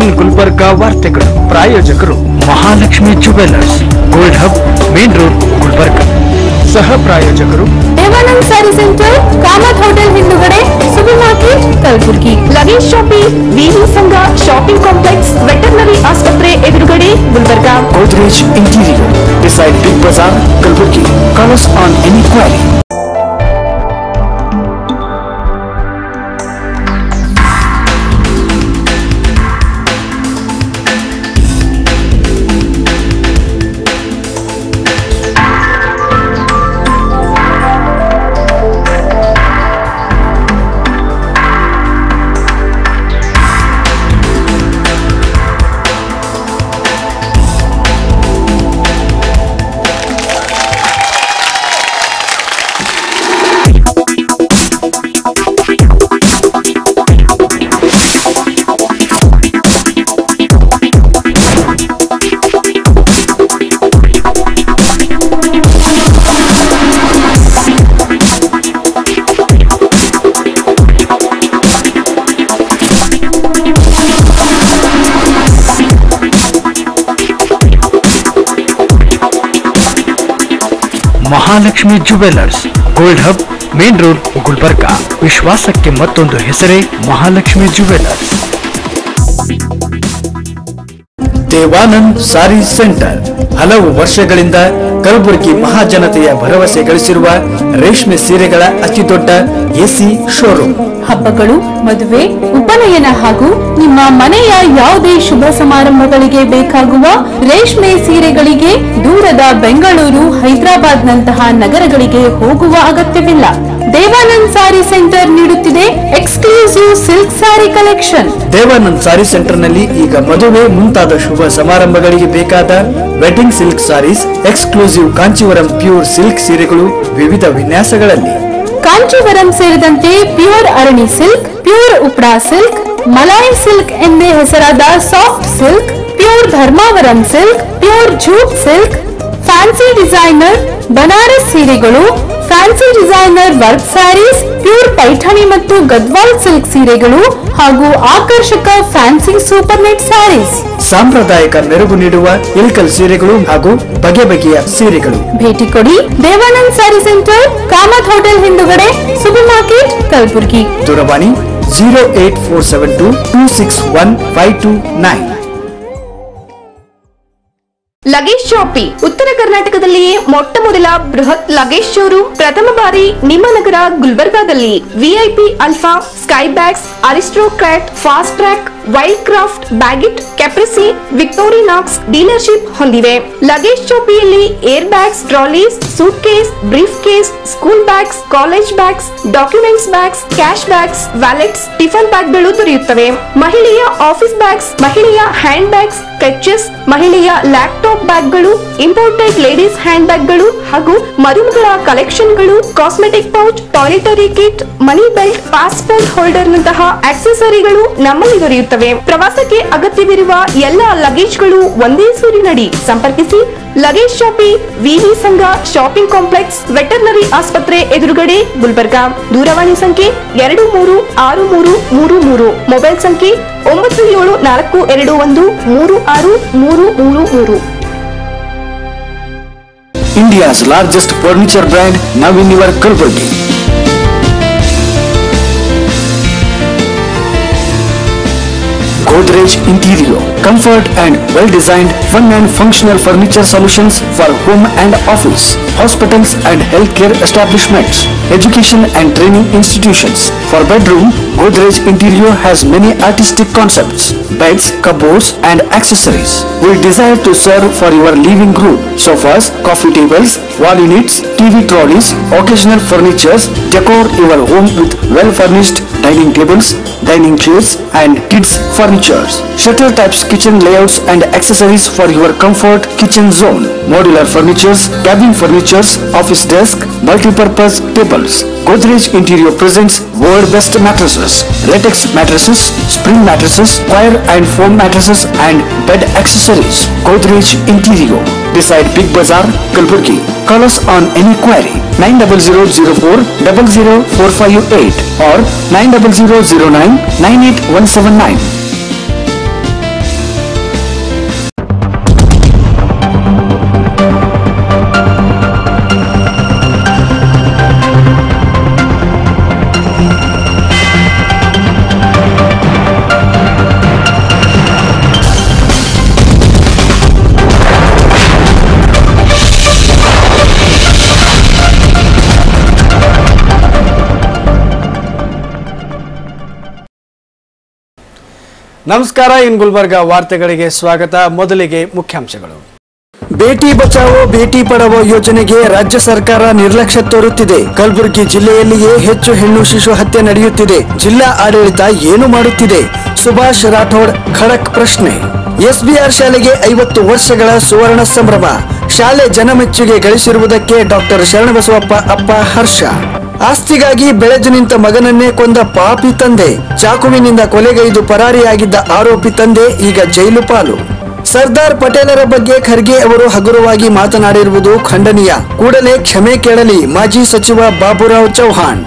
One Gulbarga ವಾರ್ತೆಗಳು ಪ್ರಾಯೋಜಕರು Mahalakshmi jewellers gold hub main road Gulbarga ಸಹ ಪ್ರಾಯೋಜಕರು ದೇವಾನಂದ್ ಸ್ಯಾರಿ ಸೆಂಟರ್ ಕಾಮತ್ ಹೋಟೆಲ್ ಹಿಂದುಗಡೆ super market Kalaburagi luggage shopping ವಿವಿ ಸಂಘ ಶಾಪಿಂಗ್ ಕಾಂಪ್ಲೆಕ್ಸ್ ವೆಟರ್ನರಿ ಆಸ್ಪತ್ರೆ ಎದುರುಗಡೆ Gulbarga Godrej Interior beside Big Bazaar, Kalburgi. Call us on any query. Mahalakshmi jewellers gold hub main road Gulbarga ವಿಶ್ವಾಸಕ್ಕೆ ಮತ್ತೊಂದು ಹೆಸರೇ ಮಹಾಲಕ್ಷ್ಮಿ ಜುವೆಲ್ಲರ್ಸ್ ದೇವಾನಂದ್ ಸಾರಿ centre ಹಲವು ವರ್ಷಗಳಿಂದ ಕಲಬುರಗಿ ಮಹಾಜನತೆಯ ಭರವಸೆ ಗಳಿಸಿರುವ ರೇಷ್ಮೆ ಸೀರೆಗಳ ಅತಿದೊಡ್ಡ ಎಸಿ ಶೋರೂಮ್ ಹಬ್ಬಗಳು ಮದುವೆ ಉಪನಯನ ಹಾಗೂ ನಿಮ್ಮ ಮನೆಯ ಯಾವುದೇ ಶುಭ ಸಮಾರಂಭಗಳಿಗೆ ಬೇಕಾಗುವ ರೇಷ್ಮೆ ಸೀರೆಗಳಿಗೆ ದೂರದ ಬೆಂಗಳೂರು ಹೈದರಾಬಾದ್ ನಂತಹ ನಗರಗಳಿಗೆ ಹೋಗುವ ಅಗತ್ಯವಿಲ್ಲ ದೇವಾನಂದ್ ಸಾರಿ ಸೆಂಟರ್ ನೀಡುತ್ತಿದೆ ಎಕ್ಸ್ಕ್ಲೂಸಿವ್ ಸಿಲ್ಕ್ ಸಾರಿ ಕಲೆಕ್ಷನ್ ದೇವಾನಂದ್ ಸಾರಿ ಸೆಂಟರ್ ನಲ್ಲಿ ಈಗ ಮದುವೆ ಮುಂತಾದ ಶುಭ ಸಮಾರಂಭಗಳಿಗೆ ಬೇಕಾದ wedding silk saris exclusive Kanchivaram pure silk ಸೀರೆಗಳು ವಿವಿಧ ವಿನ್ಯಾಸಗಳಲ್ಲಿ ಕಾಂಚೀವರಂ ಸೇರಿದಂತೆ ಪ್ಯೂರ್ ಅರಣಿ ಸಿಲ್ಕ್ ಪ್ಯೂರ್ ಉಪ್ರಾ ಸಿಲ್ಕ್ ಮಲಾಯಿ ಸಿಲ್ಕ್ ಎಂದೇ ಹೆಸರಾದ soft silk pure Dharmavaram silk pure jute silk fancy designer Banaras ಸೀರೆಗಳು fancy designer work saris pure Paithani ಮತ್ತು ಗದ್ವಾಲ್ ಸಿಲ್ಕ್ ಸೀರೆಗಳು ಹಾಗೂ ಆಕರ್ಷಕ ಫ್ಯಾನ್ಸಿ ಸೂಪರ್ ನೆಟ್ ಸ್ಯಾರೀಸ್ ಸಾಂಪ್ರದಾಯಿಕ ಮೆರುಗು ನೀಡುವ ಇಲ್ಕಲ್ ಸೀರೆಗಳು ಹಾಗೂ ಬಗೆ ಬಗೆಯ ಸೀರೆಗಳು ಭೇಟಿ ಕೊಡಿ ದೇವಾನಂದ್ ಸ್ಯಾರಿ ಸೆಂಟರ್ ಕಾಮತ್ ಹೋಟೆಲ್ ಹಿಂದುಗಡೆ ಸೂಪರ್ ಮಾರ್ಕೆಟ್ ಕಲಬುರ್ಗಿ ದೂರವಾಣಿ zero eight four seven two two six one five two nine luggage shoppe ಉತ್ತರ ಕರ್ನಾಟಕದಲ್ಲಿಯೇ ಮೊಟ್ಟ ಮೊದಲ ಬೃಹತ್ ಲಗೇಜ್ ಶೋರೂಮ್ ಪ್ರಥಮ ಬಾರಿ ನಿಮ್ಮ ನಗರ ಗುಲ್ಬರ್ಗಾದಲ್ಲಿ VIP alpha sky bags Aristocrat Fastrack Wildcraft Baggit Caprese Victorinox dealership ಹೊಂದಿವೆ ಲಗೇಜ್ ಶಾಪಿಯಲ್ಲಿ air bags trolleys suitcase briefcase school bags college bags documents bags cash bags wallets tiffin ಬ್ಯಾಗ್ಗಳು ದೊರೆಯುತ್ತವೆ ಮಹಿಳೆಯ office bags ಮಹಿಳೆಯ hand bags ಕಚ್ಚಸ್ ಮಹಿಳೆಯ laptop ಬ್ಯಾಗ್ಗಳು imported ladies hand ಬ್ಯಾಗ್ಗಳು ಹಾಗೂ ಮರುಮಗಳ ಕಲೆಕ್ಷನ್ಗಳು cosmetic pouch toiletry kit money belt passport holder ನಂತಹ ಆಕ್ಸೆಸರಿಗಳು ನಮ್ಮಲ್ಲಿ ದೊರೆಯುತ್ತವೆ ಪ್ರವಾಸಕ್ಕೆ ಅಗತ್ಯವಿರುವ ಎಲ್ಲ ಲಗೇಜ್ಗಳು ಒಂದೇ ಸೂರಿನಡಿ ಸಂಪರ್ಕಿಸಿ ಲಗೇಜ್ ಶಾಪಿ ವಿವಿ ಸಂಘ ಶಾಪಿಂಗ್ ಕಾಂಪ್ಲೆಕ್ಸ್ ವೆಟರ್ನರಿ ಆಸ್ಪತ್ರೆ ಎದುರುಗಡೆ ಗುಲ್ಬರ್ಗಾ ದೂರವಾಣಿ ಸಂಖ್ಯೆ ಎರಡು ಮೂರು ಆರು ಮೂರು ಮೂರು ಮೂರು ಮೊಬೈಲ್ ಸಂಖ್ಯೆ ಒಂಬತ್ತು ಏಳು ನಾಲ್ಕು ಎರಡು ಒಂದು ಮೂರು ಆರು ಮೂರು ಮೂರು ಮೂರು India's largest furniture brand now in your Kalburgi. Godrej Interior, comfort and well-designed, fun and functional furniture solutions for home and office, hospitals and healthcare establishments, education and training institutions. For bedroom, Godrej Interior has many artistic concepts, beds, cupboards and accessories. We desire to serve for your living room, sofas, coffee tables, wall units, TV trolleys, occasional furnitures, decor your home with well-furnished dining tables, dining chairs and kids furnitures. Shutter types kitchen layouts and accessories for your comfort kitchen zone. Modular furnitures, cabin furnitures, office desk, multi-purpose tables. Godrej Interior presents world best mattresses, latex mattresses, spring mattresses, wire and foam mattresses and bed accessories. Godrej Interior beside Big Bazaar, Kalburgi. Call us on any query 90004 00458 or 90009 98179. ನಮಸ್ಕಾರ ಇನ್ ಗುಲ್ಬರ್ಗ ವಾರ್ತೆಗಳಿಗೆ ಸ್ವಾಗತ ಮೊದಲಿಗೆ ಮುಖ್ಯಾಂಶಗಳು ಬೇಟಿ ಬಚಾವೋ ಬೇಟಿ ಪಡಾವೋ ಯೋಜನೆಗೆ ರಾಜ್ಯ ಸರ್ಕಾರ ನಿರ್ಲಕ್ಷ್ಯ ತೋರುತ್ತಿದೆ ಕಲಬುರಗಿ ಜಿಲ್ಲೆಯಲ್ಲಿಯೇ ಹೆಚ್ಚು ಹೆಣ್ಣು ಶಿಶು ಹತ್ಯೆ ನಡೆಯುತ್ತಿದೆ ಜಿಲ್ಲಾ ಆಡಳಿತ ಏನು ಮಾಡುತ್ತಿದೆ ಸುಭಾಷ್ ರಾಠೋಡ್ ಖಡಕ್ ಪ್ರಶ್ನೆ ಎಸ್ಬಿಆರ್ ಶಾಲೆಗೆ ಐವತ್ತು ವರ್ಷಗಳ ಸುವರ್ಣ ಸಂಭ್ರಮ ಶಾಲೆ ಜನಮೆಚ್ಚುಗೆ ಗಳಿಸಿರುವುದಕ್ಕೆ ಡಾಕ್ಟರ್ ಶರಣಬಸವಪ್ಪ ಅಪ್ಪ ಹರ್ಷ ಆಸ್ತಿಗಾಗಿ ಬೆಳೆದು ನಿಂತ ಮಗನನ್ನೇ ಕೊಂದ ಪಾಪಿ ತಂದೆ ಚಾಕುವಿನಿಂದ ಕೊಲೆಗೈದು ಪರಾರಿಯಾಗಿದ್ದ ಆರೋಪಿ ತಂದೆ ಈಗ ಜೈಲು ಪಾಲು ಸರ್ದಾರ್ ಪಟೇಲರ ಬಗ್ಗೆ ಖರ್ಗೆ ಅವರು ಹಗುರವಾಗಿ ಮಾತನಾಡಿರುವುದು ಖಂಡನೀಯ ಕೂಡಲೇ ಕ್ಷಮೆ ಕೇಳಲಿ ಮಾಜಿ ಸಚಿವ ಬಾಬುರಾವ್ ಚೌಹಾಣ್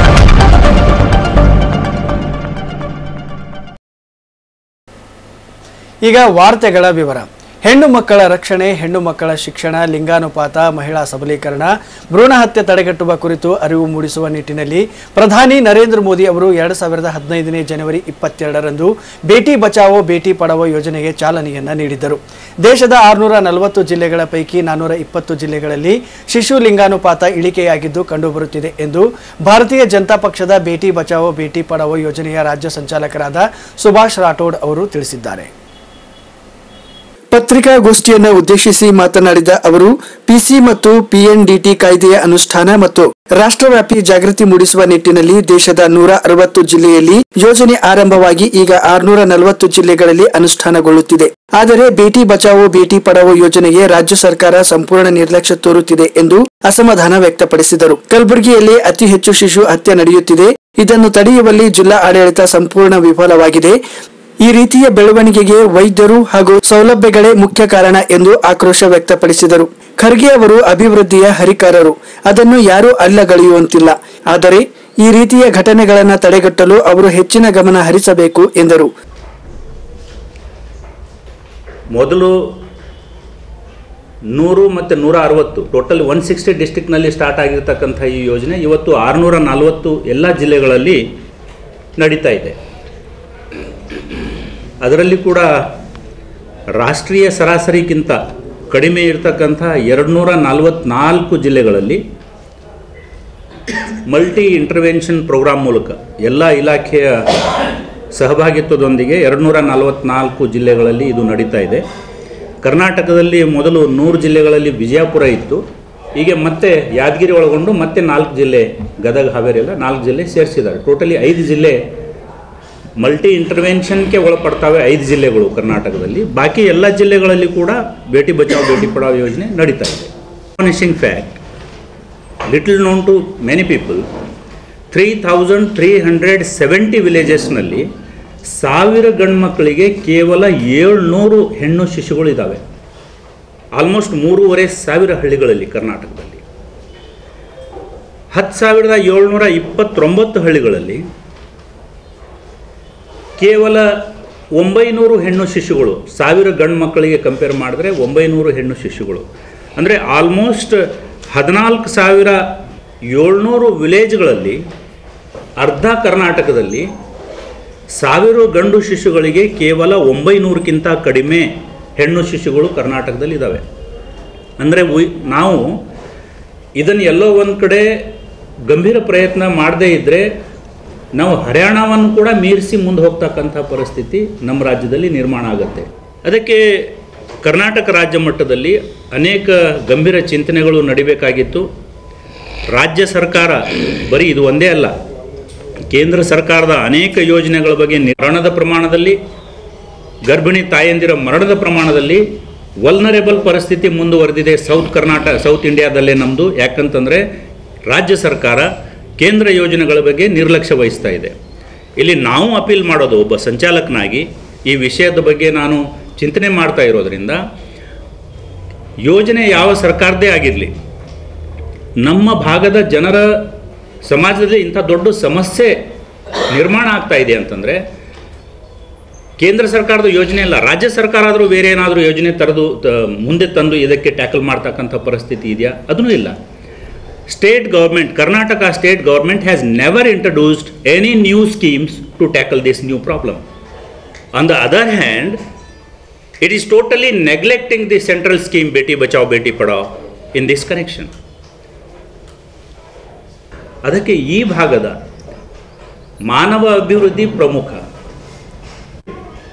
ಈಗ ವಾರ್ತೆಗಳ ವಿವರ ಹೆಣ್ಣು ಮಕ್ಕಳ ರಕ್ಷಣೆ ಹೆಣ್ಣು ಮಕ್ಕಳ ಶಿಕ್ಷಣ ಲಿಂಗಾನುಪಾತ ಮಹಿಳಾ ಸಬಲೀಕರಣ ಭ್ರೂಣ ಹತ್ಯೆ ತಡೆಗಟ್ಟುವ ಕುರಿತು ಅರಿವು ಮೂಡಿಸುವ ನಿಟ್ಟಿನಲ್ಲಿ ಪ್ರಧಾನಿ ನರೇಂದ್ರ ಮೋದಿ ಅವರು ಎರಡು ಸಾವಿರದ ಹದಿನೈದನೇ ಜನವರಿ ಇಪ್ಪತ್ತೆರಡರಂದು ಬೇಟಿ ಬಚಾವೋ ಬೇಟಿ ಪಡಾವೋ ಯೋಜನೆಗೆ ಚಾಲನೆಯನ್ನ ನೀಡಿದ್ದರು ದೇಶದ ಆರುನೂರ ನಲವತ್ತು ಜಿಲ್ಲೆಗಳ ಪೈಕಿ ನಾನ್ನೂರ ಇಪ್ಪತ್ತು ಜಿಲ್ಲೆಗಳಲ್ಲಿ ಶಿಶು ಲಿಂಗಾನುಪಾತ ಇಳಿಕೆಯಾಗಿದ್ದು ಕಂಡುಬರುತ್ತಿದೆ ಎಂದು ಭಾರತೀಯ ಜನತಾ ಪಕ್ಷದ ಬೇಟಿ ಬಚಾವೋ ಬೇಟಿ ಪಡಾವೋ ಯೋಜನೆಯ ರಾಜ್ಯ ಸಂಚಾಲಕರಾದ ಸುಭಾಷ್ ರಾಠೋಡ್ ಅವರು ತಿಳಿಸಿದ್ದಾರೆ ಪತ್ರಿಕಾಗೋಷ್ಠಿಯನ್ನು ಉದ್ದೇಶಿಸಿ ಮಾತನಾಡಿದ ಅವರು ಪಿಸಿ ಮತ್ತು ಪಿಎನ್ಡಿಟಿ ಕಾಯ್ದೆಯ ಅನುಷ್ಠಾನ ಮತ್ತು ರಾಷ್ಟ್ರವ್ಯಾಪಿ ಜಾಗೃತಿ ಮೂಡಿಸುವ ನಿಟ್ಟಿನಲ್ಲಿ ದೇಶದ ನೂರ ಅರವತ್ತು ಜಿಲ್ಲೆಯಲ್ಲಿ ಯೋಜನೆ ಆರಂಭವಾಗಿ ಈಗ ಆರ್ನೂರ ನಲವತ್ತು ಜಿಲ್ಲೆಗಳಲ್ಲಿ ಅನುಷ್ಠಾನಗೊಳ್ಳುತ್ತಿದೆ ಆದರೆ ಬೇಟಿ ಬಚಾವೋ ಬೇಟಿ ಪಡಾವೋ ಯೋಜನೆಗೆ ರಾಜ್ಯ ಸರ್ಕಾರ ಸಂಪೂರ್ಣ ನಿರ್ಲಕ್ಷ್ಯ ತೋರುತ್ತಿದೆ ಎಂದು ಅಸಮಾಧಾನ ವ್ಯಕ್ತಪಡಿಸಿದರು ಕಲಬುರಗಿಯಲ್ಲಿ ಅತಿ ಹೆಚ್ಚು ಶಿಶು ಹತ್ಯೆ ನಡೆಯುತ್ತಿದೆ ಇದನ್ನು ತಡೆಯುವಲ್ಲಿ ಜಿಲ್ಲಾ ಆಡಳಿತ ಸಂಪೂರ್ಣ ವಿಫಲವಾಗಿದೆ ಈ ರೀತಿಯ ಬೆಳವಣಿಗೆಗೆ ವೈದ್ಯರು ಹಾಗೂ ಸೌಲಭ್ಯಗಳೇ ಮುಖ್ಯ ಕಾರಣ ಎಂದು ಆಕ್ರೋಶ ವ್ಯಕ್ತಪಡಿಸಿದರು ಖರ್ಗೆ ಅವರು ಅಭಿವೃದ್ಧಿಯ ಹರಿಕಾರರು ಅದನ್ನು ಯಾರೂ ಅಲ್ಲಗಳೆಯುವಂತಿಲ್ಲ ಆದರೆ ಈ ರೀತಿಯ ಘಟನೆಗಳನ್ನು ತಡೆಗಟ್ಟಲು ಅವರು ಹೆಚ್ಚಿನ ಗಮನ ಹರಿಸಬೇಕು ಎಂದರು ಮೊದಲು ನೂರು ಮತ್ತು ನೂರ ಅರವತ್ತು ಟೋಟಲ್ ಒನ್ ಸಿಕ್ಸ್ಟಿ ಡಿಸ್ಟಿಕ್ನಲ್ಲಿ ಸ್ಟಾರ್ಟ್ ಆಗಿರ್ತಕ್ಕಂಥ ಈ ಯೋಜನೆ ಇವತ್ತು ಆರುನೂರ ನಲವತ್ತು ಎಲ್ಲ ಜಿಲ್ಲೆಗಳಲ್ಲಿ ನಡೀತಾ ಇದೆ ಅದರಲ್ಲಿ ಕೂಡ ರಾಷ್ಟ್ರೀಯ ಸರಾಸರಿಗಿಂತ ಕಡಿಮೆ ಇರತಕ್ಕಂಥ ಎರಡು ನೂರ ನಲವತ್ನಾಲ್ಕು ಜಿಲ್ಲೆಗಳಲ್ಲಿ ಮಲ್ಟಿ ಇಂಟರ್ವೆನ್ಷನ್ ಪ್ರೋಗ್ರಾಮ್ ಮೂಲಕ ಎಲ್ಲ ಇಲಾಖೆಯ ಸಹಭಾಗಿತ್ವದೊಂದಿಗೆ ಎರಡು ನೂರ ನಲವತ್ನಾಲ್ಕು ಜಿಲ್ಲೆಗಳಲ್ಲಿ ಇದು ನಡೀತಾ ಇದೆ ಕರ್ನಾಟಕದಲ್ಲಿ ಮೊದಲು ನೂರು ಜಿಲ್ಲೆಗಳಲ್ಲಿ ವಿಜಯಪುರ ಇತ್ತು ಹೀಗೆ ಮತ್ತೆ ಯಾದಗಿರಿ ಒಳಗೊಂಡು ಮತ್ತೆ ನಾಲ್ಕು ಜಿಲ್ಲೆ ಗದಗ ಹಾವೇರಿ ಎಲ್ಲ ನಾಲ್ಕು ಜಿಲ್ಲೆ ಸೇರಿಸಿದ್ದಾರೆ ಟೋಟಲಿ ಐದು ಜಿಲ್ಲೆ ಮಲ್ಟಿ ಇಂಟರ್ವೆನ್ಷನ್ಗೆ ಒಳಪಡ್ತಾವೆ ಐದು ಜಿಲ್ಲೆಗಳು ಕರ್ನಾಟಕದಲ್ಲಿ ಬಾಕಿ ಎಲ್ಲ ಜಿಲ್ಲೆಗಳಲ್ಲಿ ಕೂಡ ಬೇಟಿ ಬಚಾವ್ ಬೇಟಿ ಪಡಾವ್ ಯೋಜನೆ ನಡೀತಾ ಇದೆ vanishing fact little known to many people three thousand three hundred seventy ವಿಲೇಜಸ್ನಲ್ಲಿ ಸಾವಿರ ಗಂಡು ಮಕ್ಕಳಿಗೆ ಕೇವಲ ಏಳ್ನೂರು ಹೆಣ್ಣು ಶಿಶುಗಳು ಇದ್ದಾವೆ ಆಲ್ಮೋಸ್ಟ್ ಮೂರುವರೆ ಸಾವಿರ ಹಳ್ಳಿಗಳಲ್ಲಿ ಕರ್ನಾಟಕದಲ್ಲಿ ಹತ್ತು ಸಾವಿರದ ಏಳ್ನೂರ ಇಪ್ಪತ್ತೊಂಬತ್ತು ಹಳ್ಳಿಗಳಲ್ಲಿ ಕೇವಲ ಒಂಬೈನೂರು ಹೆಣ್ಣು ಶಿಶುಗಳು ಸಾವಿರ ಗಂಡು ಮಕ್ಕಳಿಗೆ ಕಂಪೇರ್ ಮಾಡಿದ್ರೆ ಒಂಬೈನೂರು ಹೆಣ್ಣು ಶಿಶುಗಳು ಅಂದರೆ ಆಲ್ಮೋಸ್ಟ್ ಹದಿನಾಲ್ಕು ಸಾವಿರ ಏಳ್ನೂರು ವಿಲೇಜ್ಗಳಲ್ಲಿ ಅರ್ಧ ಕರ್ನಾಟಕದಲ್ಲಿ ಸಾವಿರ ಗಂಡು ಶಿಶುಗಳಿಗೆ ಕೇವಲ ಒಂಬೈನೂರಕ್ಕಿಂತ ಕಡಿಮೆ ಹೆಣ್ಣು ಶಿಶುಗಳು ಕರ್ನಾಟಕದಲ್ಲಿ ಇದ್ದಾವೆ ಅಂದರೆ ಉಯ್ ನಾವು ಇದನ್ನು ಎಲ್ಲೋ ಒಂದು ಕಡೆ ಗಂಭೀರ ಪ್ರಯತ್ನ ಮಾಡದೇ ಇದ್ದರೆ ನಾವು ಹರಿಯಾಣವನ್ನು ಕೂಡ ಮೀರಿಸಿ ಮುಂದೆ ಹೋಗ್ತಕ್ಕಂಥ ಪರಿಸ್ಥಿತಿ ನಮ್ಮ ರಾಜ್ಯದಲ್ಲಿ ನಿರ್ಮಾಣ ಆಗುತ್ತೆ ಅದಕ್ಕೆ ಕರ್ನಾಟಕ ರಾಜ್ಯ ಮಟ್ಟದಲ್ಲಿ ಅನೇಕ ಗಂಭೀರ ಚಿಂತನೆಗಳು ನಡಿಬೇಕಾಗಿತ್ತು ರಾಜ್ಯ ಸರ್ಕಾರ ಬರೀ ಇದು ಒಂದೇ ಅಲ್ಲ ಕೇಂದ್ರ ಸರ್ಕಾರದ ಅನೇಕ ಯೋಜನೆಗಳ ಬಗ್ಗೆ ಮರಣದ ಪ್ರಮಾಣದಲ್ಲಿ ಗರ್ಭಿಣಿ ತಾಯಂದಿರ ಮರಣದ ಪ್ರಮಾಣದಲ್ಲಿ ವಲ್ನರೇಬಲ್ ಪರಿಸ್ಥಿತಿ ಮುಂದುವರೆದಿದೆ ಸೌತ್ ಕರ್ನಾಟಕ ಸೌತ್ ಇಂಡಿಯಾದಲ್ಲೇ ನಮ್ಮದು ಯಾಕಂತಂದರೆ ರಾಜ್ಯ ಸರ್ಕಾರ ಕೇಂದ್ರ ಯೋಜನೆಗಳ ಬಗ್ಗೆ ನಿರ್ಲಕ್ಷ್ಯ ವಹಿಸ್ತಾ ಇದೆ ಇಲ್ಲಿ ನಾವು ಅಪೀಲ್ ಮಾಡೋದು ಒಬ್ಬ ಸಂಚಾಲಕನಾಗಿ ಈ ವಿಷಯದ ಬಗ್ಗೆ ನಾನು ಚಿಂತನೆ ಮಾಡ್ತಾ ಇರೋದರಿಂದ ಯೋಜನೆ ಯಾವ ಸರ್ಕಾರದೇ ಆಗಿರಲಿ ನಮ್ಮ ಭಾಗದ ಜನರ ಸಮಾಜದಲ್ಲಿ ಇಂಥ ದೊಡ್ಡ ಸಮಸ್ಯೆ ನಿರ್ಮಾಣ ಆಗ್ತಾ ಇದೆ ಅಂತಂದರೆ ಕೇಂದ್ರ ಸರ್ಕಾರದ ಯೋಜನೆ ಅಲ್ಲ ರಾಜ್ಯ ಸರ್ಕಾರ ಆದರೂ ಬೇರೆ ಏನಾದರೂ ಯೋಜನೆ ತರದು ತ- ಮುಂದೆ ತಂದು ಇದಕ್ಕೆ ಟ್ಯಾಕಲ್ ಮಾಡ್ತಕ್ಕಂಥ ಪರಿಸ್ಥಿತಿ ಇದೆಯಾ ಅದೂ ಇಲ್ಲ state government Karnataka state government has never introduced any new schemes to tackle this new problem on the other hand it is totally neglecting the central scheme Beti Bachao Beti ಪಡಾವ್ in this connection ಅದಕ್ಕೆ ಈ ಭಾಗದ ಮಾನವ ಅಭಿವೃದ್ಧಿ ಪ್ರಮುಖ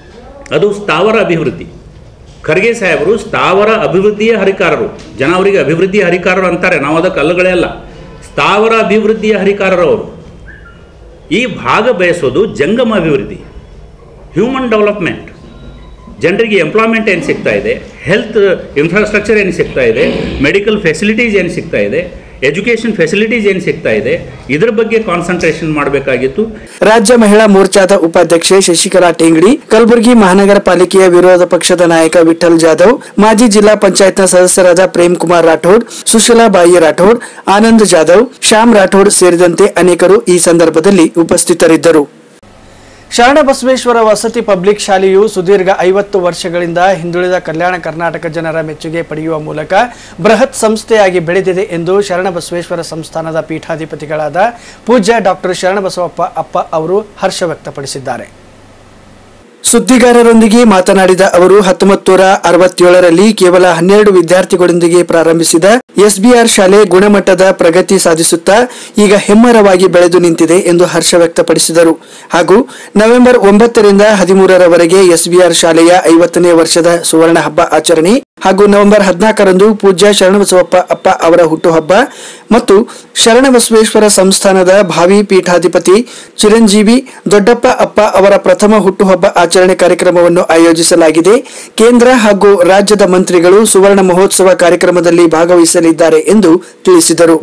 ಅದು ಸ್ಥಾವರ ಅಭಿವೃದ್ಧಿ ಖರ್ಗೆ ಸಾಹೇಬರು ಸ್ಥಾವರ ಅಭಿವೃದ್ಧಿಯ ಹರಿಕಾರರು ಜನ ಅವರಿಗೆ ಅಭಿವೃದ್ಧಿಯ ಹರಿಕಾರರು ಅಂತಾರೆ ನಾವು ಅದಕ್ಕೆ ಅಲ್ಲಗಳೇ ಅಲ್ಲ ಸ್ಥಾವರ ಅಭಿವೃದ್ಧಿಯ ಹರಿಕಾರರು ಅವರು ಈ ಭಾಗ ಬಯಸೋದು ಜಂಗಮ ಅಭಿವೃದ್ಧಿ ಹ್ಯೂಮನ್ ಡೆವಲಪ್ಮೆಂಟ್ ಜನರಿಗೆ ಎಂಪ್ಲಾಯ್ಮೆಂಟ್ ಏನು ಸಿಗ್ತಾ ಇದೆ ಹೆಲ್ತ್ ಇನ್ಫ್ರಾಸ್ಟ್ರಕ್ಚರ್ ಏನು ಸಿಗ್ತಾ ಇದೆ ಮೆಡಿಕಲ್ ಫೆಸಿಲಿಟೀಸ್ ಏನು ಸಿಗ್ತಾ ಇದೆ ಎಜುಕೇಷನ್ ಫೆಸಿಲಿಟೀಸ್ ಏನು ಸಿಗ್ತಾ ಇದೆ ಇದ್ರ ಬಗ್ಗೆ ಕಾನ್ಸಂಟ್ರೇಷನ್ ಮಾಡಬೇಕಾಗಿತ್ತು ರಾಜ್ಯ ಮಹಿಳಾ ಮೋರ್ಚಾದ ಉಪಾಧ್ಯಕ್ಷೆ ಶಶಿಕಲಾ ಟೇಂಗಡಿ ಕಲಬುರಗಿ ಮಹಾನಗರ ಪಾಲಿಕೆಯ ವಿರೋಧ ಪಕ್ಷದ ನಾಯಕ ವಿಠಲ್ ಜಾಧವ್ ಮಾಜಿ ಜಿಲ್ಲಾ ಪಂಚಾಯತ್ನ ಸದಸ್ಯರಾದ ಪ್ರೇಮ್ ಕುಮಾರ್ ರಾಠೋಡ್ ಸುಶೀಲಾ ಬಾಯಿ ರಾಠೋಡ್ ಆನಂದ್ ಜಾಧವ್ ಶ್ಯಾಮ್ ರಾಠೋಡ್ ಸೇರಿದಂತೆ ಅನೇಕರು ಈ ಸಂದರ್ಭದಲ್ಲಿ ಉಪಸ್ಥಿತರಿದ್ದರು ಶರಣಬಸವೇಶ್ವರ ವಸತಿ ಪಬ್ಲಿಕ್ ಶಾಲೆಯು ಸುದೀರ್ಘ ಐವತ್ತು ವರ್ಷಗಳಿಂದ ಹಿಂದುಳಿದ ಕಲ್ಯಾಣ ಕರ್ನಾಟಕ ಜನರ ಮೆಚ್ಚುಗೆ ಪಡೆಯುವ ಮೂಲಕ ಬೃಹತ್ ಸಂಸ್ಥೆಯಾಗಿ ಬೆಳೆದಿದೆ ಎಂದು ಶರಣಬಸವೇಶ್ವರ ಸಂಸ್ಥಾನದ ಪೀಠಾಧಿಪತಿಗಳಾದ ಪೂಜ್ಯ ಡಾಕ್ಟರ್ ಶರಣಬಸವಪ್ಪ ಅಪ್ಪ ಅವರು ಹರ್ಷ ವ್ಯಕ್ತಪಡಿಸಿದ್ದಾರೆ ಸುದ್ದಿಗಾರರೊಂದಿಗೆ ಮಾತನಾಡಿದ ಅವರು ಹತ್ತೊಂಬತ್ತು ನೂರ ಅರವತ್ತೇಳರಲ್ಲಿ ಕೇವಲ ಹನ್ನೆರಡು ವಿದ್ಯಾರ್ಥಿಗಳೊಂದಿಗೆ ಪ್ರಾರಂಭಿಸಿದ ಎಸ್ಬಿಆರ್ ಶಾಲೆ ಗುಣಮಟ್ಟದ ಪ್ರಗತಿ ಸಾಧಿಸುತ್ತಾ ಈಗ ಹೆಮ್ಮರವಾಗಿ ಬೆಳೆದು ನಿಂತಿದೆ ಎಂದು ಹರ್ಷ ವ್ಯಕ್ತಪಡಿಸಿದರು ಹಾಗೂ ನವೆಂಬರ್ ಒಂಬತ್ತರಿಂದ ಹದಿಮೂರರವರೆಗೆ ಎಸ್ಬಿಆರ್ ಶಾಲೆಯ ಐವತ್ತನೇ ವರ್ಷದ ಸುವರ್ಣ ಹಬ್ಬ ಆಚರಣೆ ಹಾಗೂ ನವೆಂಬರ್ ಹದಿನಾಲ್ಕರಂದು ಪೂಜ್ಯ ಶರಣಬಸವಪ್ಪ ಅಪ್ಪ ಅವರ ಹುಟ್ಟುಹಬ್ಬ ಮತ್ತು ಶರಣಬಸವೇಶ್ವರ ಸಂಸ್ಥಾನದ ಭಾವಿ ಪೀಠಾಧಿಪತಿ ಚಿರಂಜೀವಿ ದೊಡ್ಡಪ್ಪ ಅಪ್ಪ ಅವರ ಪ್ರಥಮ ಹುಟ್ಟುಹಬ್ಬ ಆಚರಣೆ ಕಾರ್ಯಕ್ರಮವನ್ನು ಆಯೋಜಿಸಲಾಗಿದೆ ಕೇಂದ್ರ ಹಾಗೂ ರಾಜ್ಯದ ಮಂತ್ರಿಗಳು ಸುವರ್ಣ ಮಹೋತ್ಸವ ಕಾರ್ಯಕ್ರಮದಲ್ಲಿ ಭಾಗವಹಿಸಲಿದ್ದಾರೆ ಎಂದು ತಿಳಿಸಿದರು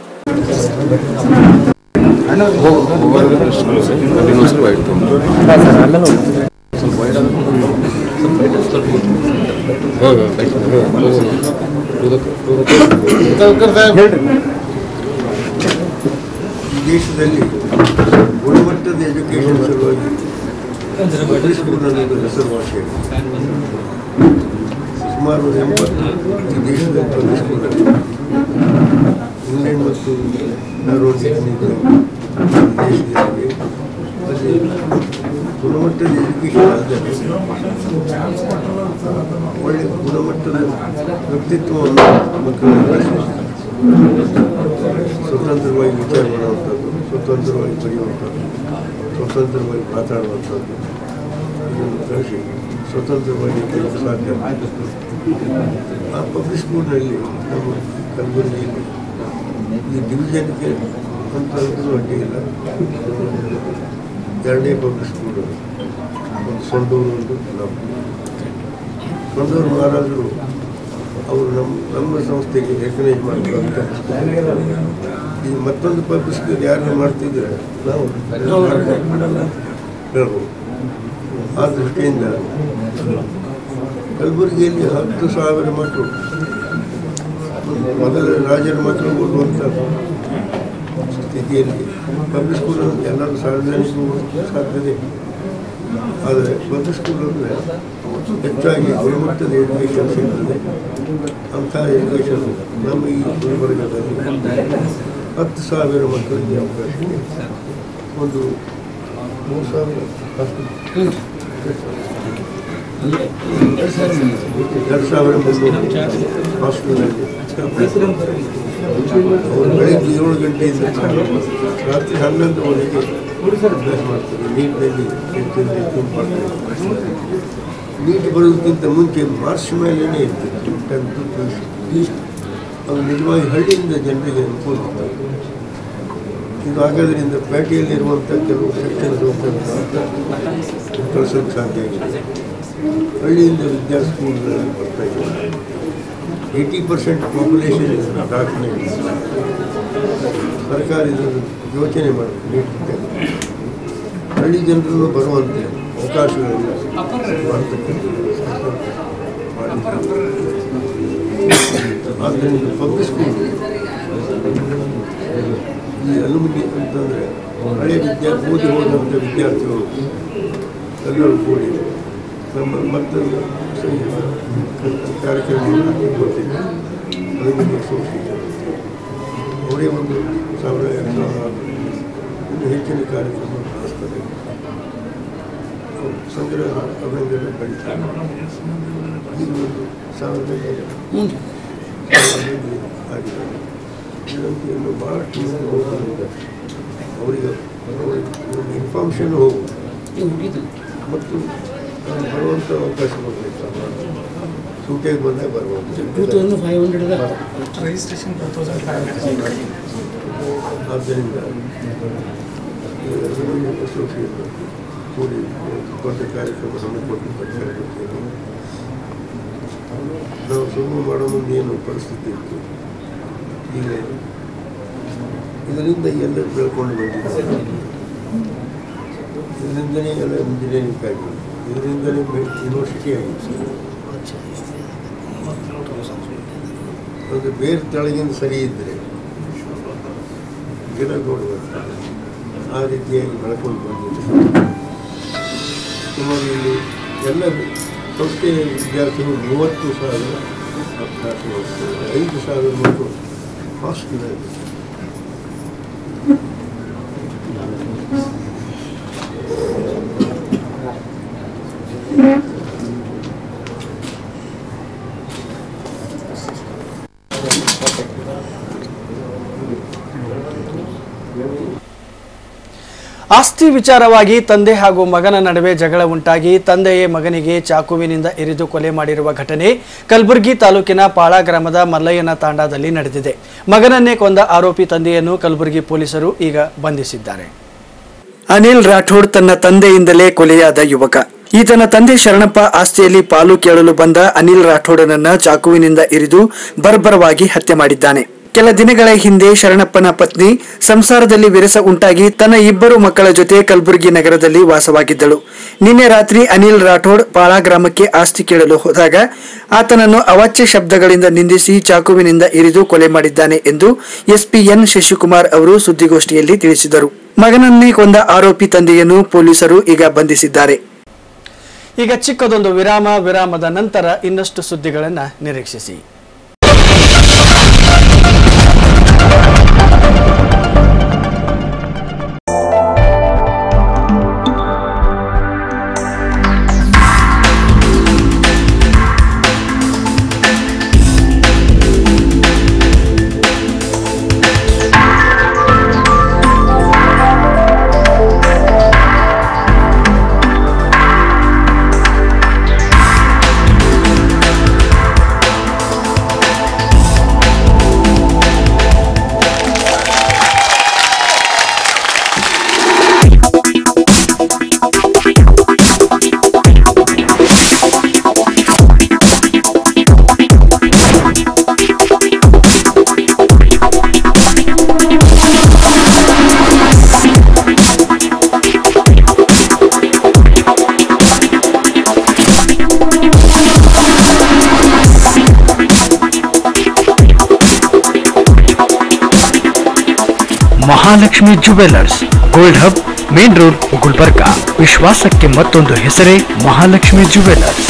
ದೇಶದಲ್ಲಿ ಗುಣಮಟ್ಟದ ಎಜುಕೇಷನ್ ಸಲುವಾಗಿ ಪಬ್ಲಿಕ್ ಸ್ಕೂಲ್ನಲ್ಲಿ ಒಂದು ಹೆಸರುವಾಸಿ ಸುಮಾರು ಎಂಬತ್ತು ಈ ದೇಶದ ಪಬ್ಲಿಕ್ ಸ್ಕೂಲಲ್ಲಿ ಇಂಗ್ಲೆಂಡ್ ಮತ್ತು ನಾರ್ವೆ ದೇಶದಲ್ಲಿ ಅಲ್ಲಿ ಗುಣಮಟ್ಟದ ಎಜುಕೇಷನ್ ಆದರೆ ಒಳ್ಳೆಯ ಗುಣಮಟ್ಟದ ವ್ಯಕ್ತಿತ್ವವನ್ನು ಮಕ್ಕಳಲ್ಲಿ ಬೆಳೆಸಬೇಕು ಸ್ವತಂತ್ರವಾಗಿ ವಿಚಾರ ಮಾಡುವಂಥದ್ದು ಸ್ವತಂತ್ರವಾಗಿ ಬರೆಯುವಂಥದ್ದು ಸ್ವತಂತ್ರವಾಗಿ ಮಾತಾಡುವಂಥದ್ದು ಇದನ್ನು ಕಳಿಸಿ ಸ್ವತಂತ್ರವಾಗಿ ಕೆಲವು ಸಾಧ್ಯ ಆ ಪಬ್ಲಿಕ್ ಸ್ಕೂಲ್ನಲ್ಲಿ ನಮ್ಮ ಕಲಬುರಗಿಯಲ್ಲಿ ಈ ಡಿವಿಷನ್ಗೆ ಅಂತ ಅಂದ್ರೂ ಅಡ್ಡಿ ಇಲ್ಲ ಎರಡನೇ ಪಬ್ಲಿಕ್ ಸ್ಕೂಲು ಒಂದು ಸೊಂಡೂರು ಒಂದು ನಮ್ಮ ಸೊಂಡೂರು ಮಹಾರಾಜರು ಅವರು ನಮ್ಮ ನಮ್ಮ ಸಂಸ್ಥೆಗೆ ರೆಕಗ್ನೈಸ್ ಮಾಡ್ತಾರೆ ಈ ಮತ್ತೊಂದು ಪಬ್ಲಿಕ್ ಸ್ಕೂಲ್ ಯಾರು ಮಾಡ್ತಿದ್ರೆ ನಾವು ಹೇಳ್ಬೋದು ಆ ದೃಷ್ಟಿಯಿಂದ ಕಲಬುರಗಿಯಲ್ಲಿ ಹತ್ತು ಸಾವಿರ ಮಕ್ಕಳು ಮೊದಲ ರಾಜರ ಮಕ್ಕಳು ಓದುವಂಥ ಸ್ಥಿತಿಯಲ್ಲಿ ಪಬ್ಲಿಕ್ ಸ್ಕೂಲ್ ಎಲ್ಲರೂ ಸಾರ್ವಜನಿಕರು ಸಾಧ್ಯತೆ ಆದರೆ ಪಬ್ಲಿಕ್ ಸ್ಕೂಲ್ ಅಂದರೆ ಹೆಚ್ಚಾಗಿ ಗುಣಮಟ್ಟದ ಎಜುಕೇಷನ್ ಸಿಗ್ತದೆ ಅಂಥ ಎಜುಕೇಷನ್ ನಮ್ಮ ಈ ಗುಲ್ಬರ್ಗದಲ್ಲಿ ಹತ್ತು ಸಾವಿರ ಮಕ್ಕಳಿಗೆ ಅವಕಾಶ ಇದೆ. ಒಂದು ಮೂರು ಸಾವಿರ ಎರಡು ಸಾವಿರ ಮುನ್ನೂರು ಹಾಸ್ಟೆಲ್ನಲ್ಲಿ ಅವರು ಬೆಳಗ್ಗೆ ಏಳು ಗಂಟೆಯಿಂದ ರಾತ್ರಿ ಹನ್ನೊಂದುವರೆಗೆ ಅಭ್ಯಾಸ ಮಾಡ್ತಾರೆ ನೀರಿನಲ್ಲಿ ಹೆಚ್ಚಿನ ಮಾಡ್ತಾರೆ ನೀಟ್ ಬರೋದಕ್ಕಿಂತ ಮುಂಚೆ ಮಾರ್ಚ್ ಮೇಲೇ ಇರ್ತಿತ್ತು ಟೆಂತ್ ಪ್ಲಸ್ ಈಸ್ಟ್ ಅದು ನಿಜವಾಗಿ ಹಳ್ಳಿಯಿಂದ ಜನರಿಗೆ ಅನುಕೂಲ ಆಗ್ತದೆ ಇದು ಆಗೋದ್ರಿಂದ ಪೇಟೆಯಲ್ಲಿರುವಂಥ ಕೆಲವು ಸೆಕ್ಷನ್ಸ್ ಕಳಿಸೋಕ್ಕೆ ಸಾಧ್ಯ ಆಗಿದೆ ಹಳ್ಳಿಯಿಂದ ವಿದ್ಯಾ ಸ್ಕೂಲ್ಗಳಲ್ಲಿ ಬರ್ತಾ ಇದ್ದಾರೆ ಏಯ್ಟಿ ಪರ್ಸೆಂಟ್ ಪಾಪ್ಯುಲೇಷನ್ ದಾಖಲೆ ಸರ್ಕಾರ ಇದನ್ನು ಯೋಚನೆ ಮಾಡಿ ನೀಡ್ತಿದೆ ಹಳ್ಳಿ ಜನರನ್ನು ಬರುವಂತೆ ಅವಕಾಶಗಳನ್ನು ಮಾಡ್ತಕ್ಕಂಥ ಮಾಡಿದ್ದಾರೆ. ಆದ್ದರಿಂದ ಪಬ್ಲಿಕ್ ಸ್ಕೂಲ್ ಈ ಅಲುಮಿನಿ ಅಂತಂದರೆ ಹಳೆಯ ವಿದ್ಯಾರ್ಥಿ ಓದಿ ಹೋದಂಥ ವಿದ್ಯಾರ್ಥಿಗಳು ಎಲ್ಲರೂ ಕೂಡಿ ನಮ್ಮ ಮತ್ತೊಂದು ಕಾರ್ಯಕ್ರಮವನ್ನು ಹಾಕಿಕೊಡ್ತಿದ್ದೆ ಅಲುಮಿನಿ ಅಸೋಸಿಯೇಷನ್ ಅವರೇ ಒಂದು ಸಾವಿರ ಎರಡು ಸಾವಿರ ಆರು. ಇನ್ನು ಹೆಚ್ಚಿನ ಕಾರ್ಯಕ್ರಮ ನಡೆಸ್ತದೆ ಸಂಗ್ರಹ ಅವೆಲ್ಲ ಬೆಳೀತಾರೆ ಇದು ಒಂದು ಸಾವಿರದ ಸಾವಿರದಲ್ಲಿ ಆಗಿದೆ ಇದೊಂದು ಇನ್ನು ಭಾಳಷ್ಟು ಮಂದಿ ಹೋಗೋದಿದೆ ಅವರಿಗೆ ಅವರಿಗೆ ಒಂದು ಇನ್ಫಾರ್ಮೇಷನ್ ಹೋಗುವುದು ಮತ್ತು ಅವ್ನು ಬರುವಂಥ ಅವಕಾಶ ಕೊಡಬೇಕು ಸೂಟಿಯಾಗಿ ಬಂದಾಗ ಬರುವಂಥ ಫೈವ್ ಹಂಡ್ರೆಡ್ ಆದ್ದರಿಂದ ಎಲ್ಲರೂ ಅಸೋಸಿಯೇಟ್ ಕೂಡಿ ದೊಡ್ಡ ಕಾರ್ಯಕ್ರಮ ಹಮ್ಮಿಕೊಂಡು ಬರ್ತಾರೆ ನಾವು ಶುರು ಮಾಡೋ ಮುಂದೆ ಏನು ಪರಿಸ್ಥಿತಿ ಇತ್ತು ಈಗ ಇದರಿಂದ ಎಲ್ಲ ಬೆಳ್ಕೊಂಡು ಬಂದಿದ್ದಾರೆ ಇದರಿಂದನೇ ಎಲ್ಲ ಇಂಜಿನಿಯರಿಂಗ್ ಆಗಿದೆ ಇದರಿಂದಲೇ ಯೂನಿವರ್ಸಿಟಿ ಆಗಿದೆ ಅದು ಬೇರೆ ತೆಳಗಿಂದ ಸರಿ ಇದ್ದರೆ ಗಿಡ ನೋಡುವಂಥ ಆ ರೀತಿಯಾಗಿ ಬೆಳ್ಕೊಂಡು ಬಂದಿದೆ ಸುಮಾರು ಇಲ್ಲಿ ಎಲ್ಲ ಸಂಸ್ಥೆಯ ವಿದ್ಯಾರ್ಥಿಗಳು ಮೂವತ್ತು ಸಾವಿರ ಅಭ್ಯಾಸ ಮಾಡ್ತಾರೆ ಐದು ಸಾವಿರ ಮಕ್ಕಳು ಹಾಸ್ಟೆಲ್ ಇದೆ ಆಸ್ತಿ ವಿಚಾರವಾಗಿ ತಂದೆ ಹಾಗೂ ಮಗನ ನಡುವೆ ಜಗಳ ಉಂಟಾಗಿ ತಂದೆಯೇ ಮಗನಿಗೆ ಚಾಕುವಿನಿಂದ ಇರಿದು ಕೊಲೆ ಮಾಡಿರುವ ಘಟನೆ ಕಲಬುರಗಿ ತಾಲೂಕಿನ ಪಾಳ ಗ್ರಾಮದ ಮಲ್ಲಯ್ಯನ ತಾಂಡಾದಲ್ಲಿ ನಡೆದಿದೆ ಮಗನನ್ನೇ ಕೊಂದ ಆರೋಪಿ ತಂದೆಯನ್ನು ಕಲಬುರಗಿ ಪೊಲೀಸರು ಈಗ ಬಂಧಿಸಿದ್ದಾರೆ ಅನಿಲ್ ರಾಠೋಡ್ ತನ್ನ ತಂದೆಯಿಂದಲೇ ಕೊಲೆಯಾದ ಯುವಕ ಈತನ ತಂದೆ ಶರಣಪ್ಪ ಆಸ್ತಿಯಲ್ಲಿ ಪಾಲು ಕೇಳಲು ಬಂದ ಅನಿಲ್ ರಾಠೋಡನನ್ನ ಚಾಕುವಿನಿಂದ ಇರಿದು ಬರ್ಬರವಾಗಿ ಹತ್ಯೆ ಮಾಡಿದ್ದಾನೆ ಕೆಲ ದಿನಗಳ ಹಿಂದೆ ಶರಣಪ್ಪನ ಪತ್ನಿ ಸಂಸಾರದಲ್ಲಿ ವಿರಸ ಉಂಟಾಗಿ ತನ್ನ ಇಬ್ಬರು ಮಕ್ಕಳ ಜೊತೆ ಕಲಬುರಗಿ ನಗರದಲ್ಲಿ ವಾಸವಾಗಿದ್ದಳು ನಿನ್ನೆ ರಾತ್ರಿ ಅನಿಲ್ ರಾಠೋಡ್ ಪಾಳ ಗ್ರಾಮಕ್ಕೆ ಆಸ್ತಿ ಕೇಳಲು ಹೋದಾಗ ಆತನನ್ನು ಅವಾಚ್ಯ ಶಬ್ದಗಳಿಂದ ನಿಂದಿಸಿ ಚಾಕುವಿನಿಂದ ಇರಿದು ಕೊಲೆ ಮಾಡಿದ್ದಾನೆ ಎಂದು ಎಸ್ಪಿ ಎನ್ ಶಶಿಕುಮಾರ್ ಅವರು ಸುದ್ದಿಗೋಷ್ಠಿಯಲ್ಲಿ ತಿಳಿಸಿದರು ಮಗನನ್ನೇ ಕೊಂದ ಆರೋಪಿ ತಂದೆಯನ್ನು ಪೊಲೀಸರು ಈಗ ಬಂಧಿಸಿದ್ದಾರೆ ಈಗ ಚಿಕ್ಕದೊಂದು ವಿರಾಮ ವಿರಾಮದ ನಂತರ ಇನ್ನಷ್ಟು ಸುದ್ದಿಗಳನ್ನು ನಿರೀಕ್ಷಿಸಿ Mahalakshmi jewellers gold hub main road Gulbarga ವಿಶ್ವಾಸಕ್ಕೆ ಮತ್ತೊಂದು ಹೆಸರೇ ಮಹಾಲಕ್ಷ್ಮಿ ಜುವೆಲ್ಲರ್ಸ್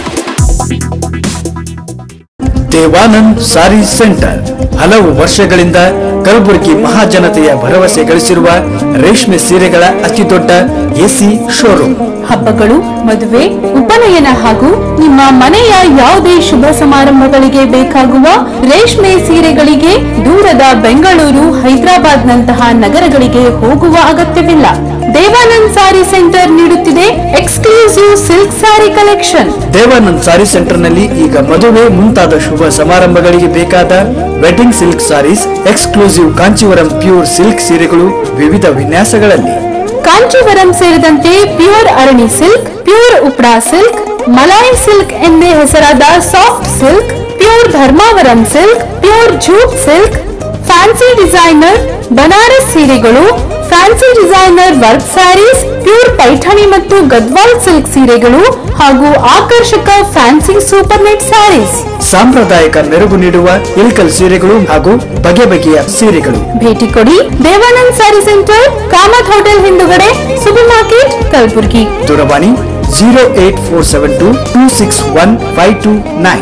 ದೇವಾನಂದ್ ಸಾರಿ ಸೆಂಟರ್ ಹಲವು ವರ್ಷಗಳಿಂದ ಕಲಬುರಗಿ ಮಹಾಜನತೆಯ ಭರವಸೆ ಗಳಿಸಿರುವ ರೇಷ್ಮೆ ಸೀರೆಗಳ ಅತಿದೊಡ್ಡ ಎಸಿ ಶೋರೂಮ್ ಹಬ್ಬಗಳು ಮದುವೆ ಉಪನಯನ ಹಾಗೂ ನಿಮ್ಮ ಮನೆಯ ಯಾವುದೇ ಶುಭ ಸಮಾರಂಭಗಳಿಗೆ ಬೇಕಾಗುವ ರೇಷ್ಮೆ ಸೀರೆಗಳಿಗೆ ದೂರದ ಬೆಂಗಳೂರು ಹೈದರಾಬಾದ್ ನಂತಹ ನಗರಗಳಿಗೆ ಹೋಗುವ ಅಗತ್ಯವಿಲ್ಲ ದೇವಾನಂದ್ ಸಾರಿ ಸೆಂಟರ್ ನೀಡುತ್ತಿದೆ ಎಕ್ಸ್ಕ್ಲೂಸಿವ್ ಸಿಲ್ಕ್ ಸಾರಿ ಕಲೆಕ್ಷನ್ ದೇವಾನಂದ್ ಸಾರಿ ಸೆಂಟರ್ನಲ್ಲಿ ಈಗ ಮದುವೆ ಮುಂತಾದ ಶುಭ ಸಮಾರಂಭಗಳಿಗೆ ಬೇಕಾದ wedding silk saris exclusive Kanchivaram pure silk ಸೀರೆಗಳು ವಿವಿಧ ವಿನ್ಯಾಸಗಳಲ್ಲಿ ಕಾಂಚೀವರಂ ಸೇರಿದಂತೆ ಪ್ಯೂರ್ ಅರಣಿ ಸಿಲ್ಕ್ ಪ್ಯೂರ್ ಉಪ್ರಾ ಸಿಲ್ಕ್ ಮಲಾಯಿ ಸಿಲ್ಕ್ ಎಂದೇ ಹೆಸರಾದ soft silk pure Dharmavaram silk pure jute silk fancy designer Banaras ಸೀರೆಗಳು fancy designer work saris pure Paithani ಮತ್ತು ಗದ್ವಾಲ್ ಸಿಲ್ಕ್ ಸೀರೆಗಳು ಹಾಗೂ ಆಕರ್ಷಕ ಫ್ಯಾನ್ಸಿ ಸೂಪರ್ ನೆಟ್ ಸ್ಯಾರೀಸ್ ಸಾಂಪ್ರದಾಯಿಕ ಮೆರುಗು ನೀಡುವ ಇಳ್ಕಲ್ ಸೀರೆಗಳು ಹಾಗೂ ಬಗೆ ಬಗೆಯ ಸೀರೆಗಳು ಭೇಟಿ ಕೊಡಿ ದೇವಾನಂದ್ ಸ್ಯಾರಿ ಸೆಂಟರ್ ಕಾಮತ್ ಹೋಟೆಲ್ ಹಿಂದುಗಡೆ ಸೂಪರ್ ಮಾರ್ಕೆಟ್ ಕಲಬುರಗಿ ದೂರವಾಣಿ zero eight four seven two two six one five two nine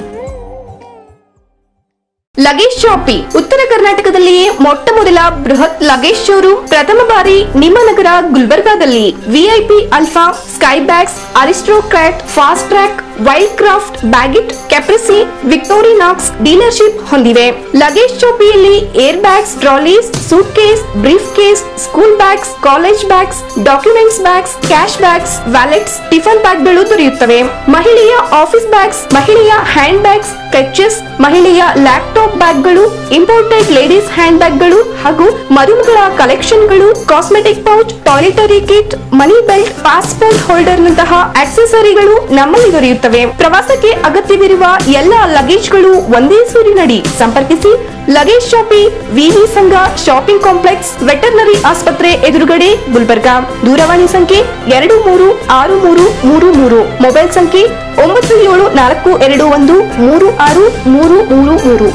luggage shoppe ಉತ್ತರ ಕರ್ನಾಟಕದಲ್ಲಿಯೇ ಮೊಟ್ಟ ಮೊದಲ ಬೃಹತ್ ಲಗೇಜ್ ಶೋರೂಮ್ ಪ್ರಥಮ ಬಾರಿ ನಿಮ್ಮ ನಗರ ಗುಲ್ಬರ್ಗಾದಲ್ಲಿ VIP alpha sky bags Aristocrat Fastrack Wildcraft Baggit Caprese Victorinox dealership ಹೊಂದಿವೆ ಲಗೇಜ್ ಚೌಪಿಯಲ್ಲಿ air bags trolleys suitcase briefcase school bags college bags documents bags cash bags wallets tiffin ಬ್ಯಾಗ್ಗಳು ದೊರೆಯುತ್ತವೆ ಮಹಿಳೆಯ office bags ಮಹಿಳೆಯ hand bags ಕಚ್ಚಸ್ ಮಹಿಳೆಯ laptop ಬ್ಯಾಗ್ಗಳು imported ladies hand ಬ್ಯಾಗ್ಗಳು ಹಾಗೂ ಮರುಮಗಳ ಕಲೆಕ್ಷನ್ಗಳು cosmetic pouch toiletry kit money belt passport holder ನಂತಹ ಆಕ್ಸೆಸರಿಗಳು ನಮ್ಮಲ್ಲಿ ದೊರೆಯುತ್ತವೆ ಪ್ರವಾಸಕ್ಕೆ ಅಗತ್ಯವಿರುವ ಎಲ್ಲ ಲಗೇಜ್ಗಳು ಒಂದೇ ಸೂರಿನಡಿ ಸಂಪರ್ಕಿಸಿ ಲಗೇಜ್ ಶಾಪಿ ವಿವಿ ಸಂಘ ಶಾಪಿಂಗ್ ಕಾಂಪ್ಲೆಕ್ಸ್ ವೆಟರ್ನರಿ ಆಸ್ಪತ್ರೆ ಎದುರುಗಡೆ ಗುಲ್ಬರ್ಗಾ ದೂರವಾಣಿ ಸಂಖ್ಯೆ ಎರಡು ಮೂರು ಆರು ಮೂರು ಮೂರು ಮೂರು ಮೊಬೈಲ್ ಸಂಖ್ಯೆ ಒಂಬತ್ತು ಏಳು ನಾಲ್ಕು ಎರಡು ಒಂದು ಮೂರು ಆರು ಮೂರು ಮೂರು ಮೂರು